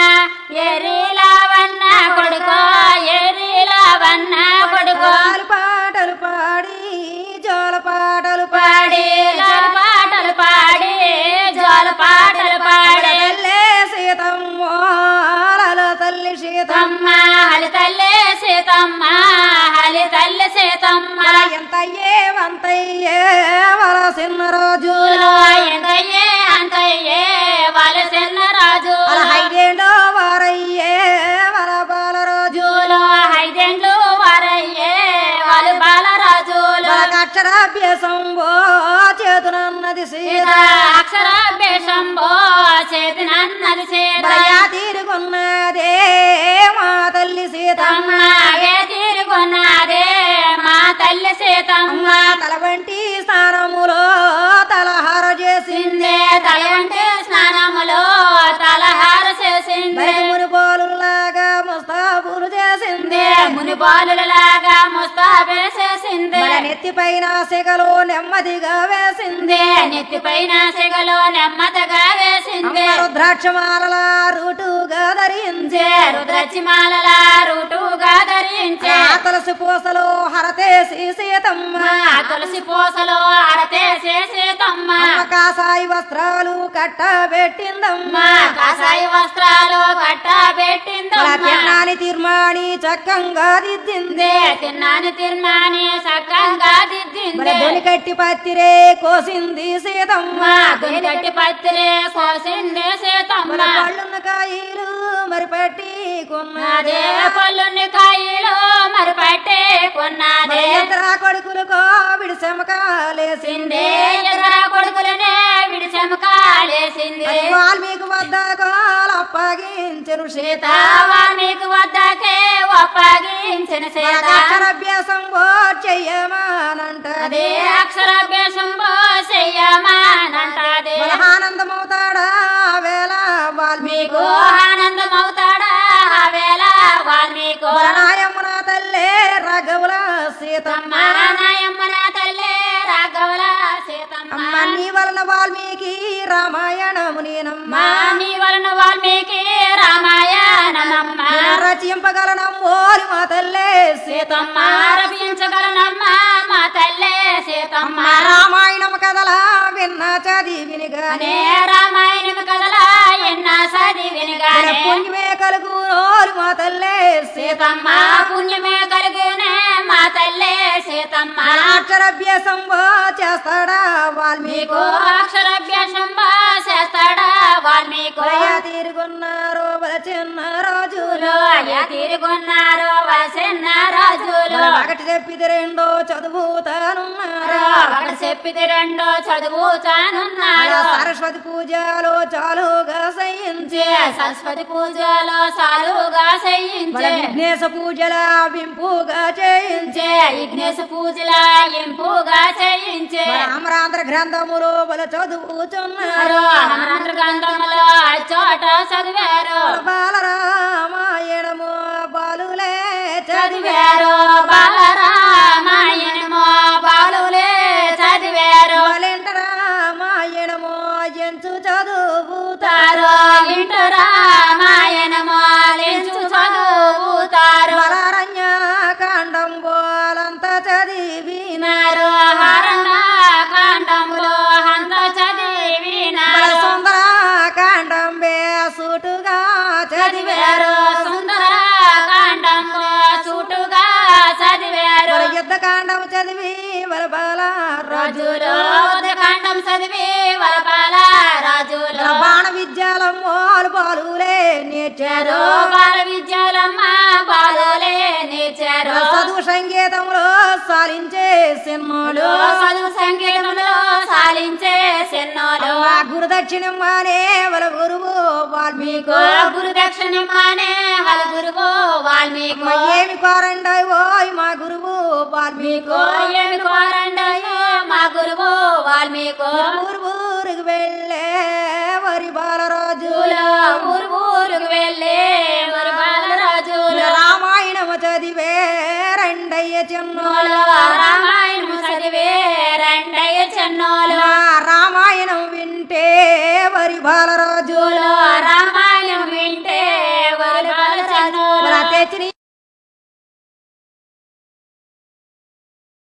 ఎరిలావన్న కొడుకో ఎరిలావన్న కొడుకో పాటలు పాటలు పాడి జోల పాటలు పాడి పాడి జోల పాటలు పాడి జోల పాటలు పాడి తల్లే సీతమ్మ లాల తల్లి సీతమ్మ తమ్మ హలి తల్లి సీతమ్మ హలి తల్లి సీతమ్మ ఎంత ఏవంతయ్యే వలసిన రోజు పూలో ఎంతయ్యే అంతయ్యే వలసిన రాజు అలా ఐదేండో వారయ్యే వల బాల రోజు పూలో ఐదేండ్లు వారయ్యే వాళ్ళు బాలరాజులు అక్షరాభ్యాసం ఓ చేతునన్నది సీత అక్షరాభ్యాసంబో చేతినన్నది సీత దయా తీరుకున్నదే మా తల్లి సీతమ్మ తమ్మాగే తీరుకున్నదే మా తల్లి సీతమ్మ తల వంటి స్నానములో తలహార చేసింది సిందే తల వంటి స్నానములో తలహార చేసింది ముని పోలులాగా ముస్తాబులు చేసింది ముని బాలులలాగా ముస్తాబే చేసింది మన నెత్తి పైన సిగలు నెమ్మదిగా వేసింది నెత్తి పైన సిగలో నెమ్మదిగా వేసింది అమ్మ రుద్రాక్షమాలల రూటుగా ధరించి రుద్రచిమాలల రూటుగా ధరించే ఆ తులసి పూసలు హరతేసి సీతమ్మ మా తులసి పూసలో అరతే చేసే తమ్మ అమ్మ కాసాయి వస్త్రాలు కట్టబెట్టిందమ్మ మా కాసాయి వస్త్రాలు కట్ట అలా పెట్టిందమ్మ తిన్నాని తీర్మాని చక్కంగా దిద్దింది తిన్నాను తిన్నాని సక్కంగా దిద్దింది దొని కట్టి పత్తిరే కోసింది సీతమ్మ మా గట్టి పత్తిరే కోసింది సీతమ్మ మన పళ్ళున్న కాయలు మరి పట్టి అదే పళ్ళుని కాయలు మరి పట్టే కొన్నదే ఇద్దరా కొడుకులు కోవిడి శమకాలేసింది సిందే ఎదుర కొడుకులనే విడిచెమకాలేసింది వాల్మీకి వద్ద అప్పగించను సీత సీత వాల్మీకి వద్దకే ఒప్పగించిన సీత అక్షరాభ్యాసం ఓ చెయ్యమానంట అదే అక్షరాభ్యాసం చెయ్యమానంటది ఆనందమవుతాడా వేళ వాల్మీకు మీకు ఆనందమవుతాడా ఆ వేళ వాల్మీకు నాయమున తల్లే రఘవుల సీతమ్మ అమ్మ నాయమ్మ నా తల్లే రాఘవల సీతమ్మ అమ్మ నీ వలన వాల్మీకి రామాయణము నేనమ్మ మా నీ వలన వాల్మీకి రామాయణమమ్మ రచింపగలనమ్మోరి మా తల్లే సీతమ్మ సీతమ్మ రపించగలనమ్మ మా తల్లే సీతమ్మ అమ్మ రామాయణం కథలా విన్న చదివిని అనే గానే రామాయణం కదలా ఎన్న చదివినగానే పుణ్యమే కలుగు నోరు మా తల్లే సీతమ్మ సీతమ్మ పుణ్యమే కలుగునే మా తల్లే సీతమ్మ అక్షరాభ్యాసం ఓ చేస్తాడా వాల్మీకు మీకు అక్షరాభ్యాసం బా చేస్తాడా వాల్మీకు అయ్యా తీరుగున్నారు చిన్న రోజులు అయ్యా తిరుగున్నారు వసన్న రాజులు ఒకటి చెప్పిది రెండో చదువుతానున్నారు ఒకటి చెప్పిది రెండో చదువుతానున్నాడు సరస్వతి పూజలు చాలుగా సయించి సరస్వతి పూజలో సాలుగా చేయించే విఘ్నేశ పూజల వింపుగా చేయించి విఘ్నేశ పూజల ఇంపుగా చేయించే రామరాంధ్ర గ్రంథములు బల చదువుతున్నారు అమరాంధ్ర గ్రంథములో చోట చదివారు బాలరామాయణము బాలులే చదివారు చదివారు బాలరామాయణము బాలులే చదివారు బాలెంట రామాయణము ఎంచు చదువుతారు తారు ఇంటు రామాయణము లెంచు చదువుతారు బలారణ్య కాండం బోలంత చదివిన వినారు హరణ కాండములో అంత చదివినారు సుందర కాండం బేసుటుగా చదివారు చదివారు సుందర కాండములో చుట్టుగా చదివారు యుద్ధ కాండం చదివి బల బాల రాజులు రాజులు కాండం చదివి వరపాల రాజులు బాణ విద్యాలమ్మోలు పాలులే నేర్చారు బాల విద్యలమ్మ బాలులే నేర్చారు చదువు సంగీతంలో సాలించే సినిమాలు చదువు సంగీతంలో సాలించే సెన్నోలు మా గురుదక్షిణమ్మనే వల గురువు వాల్మీకు గురు దక్షిణమానే వాళ్ళ గురువు వాల్మీకు ఏమి కోరండి ఓయ్ మా గురువు వాల్మీకు ఏమి కోరండయో మా గురువు వాల్మీకు గురువు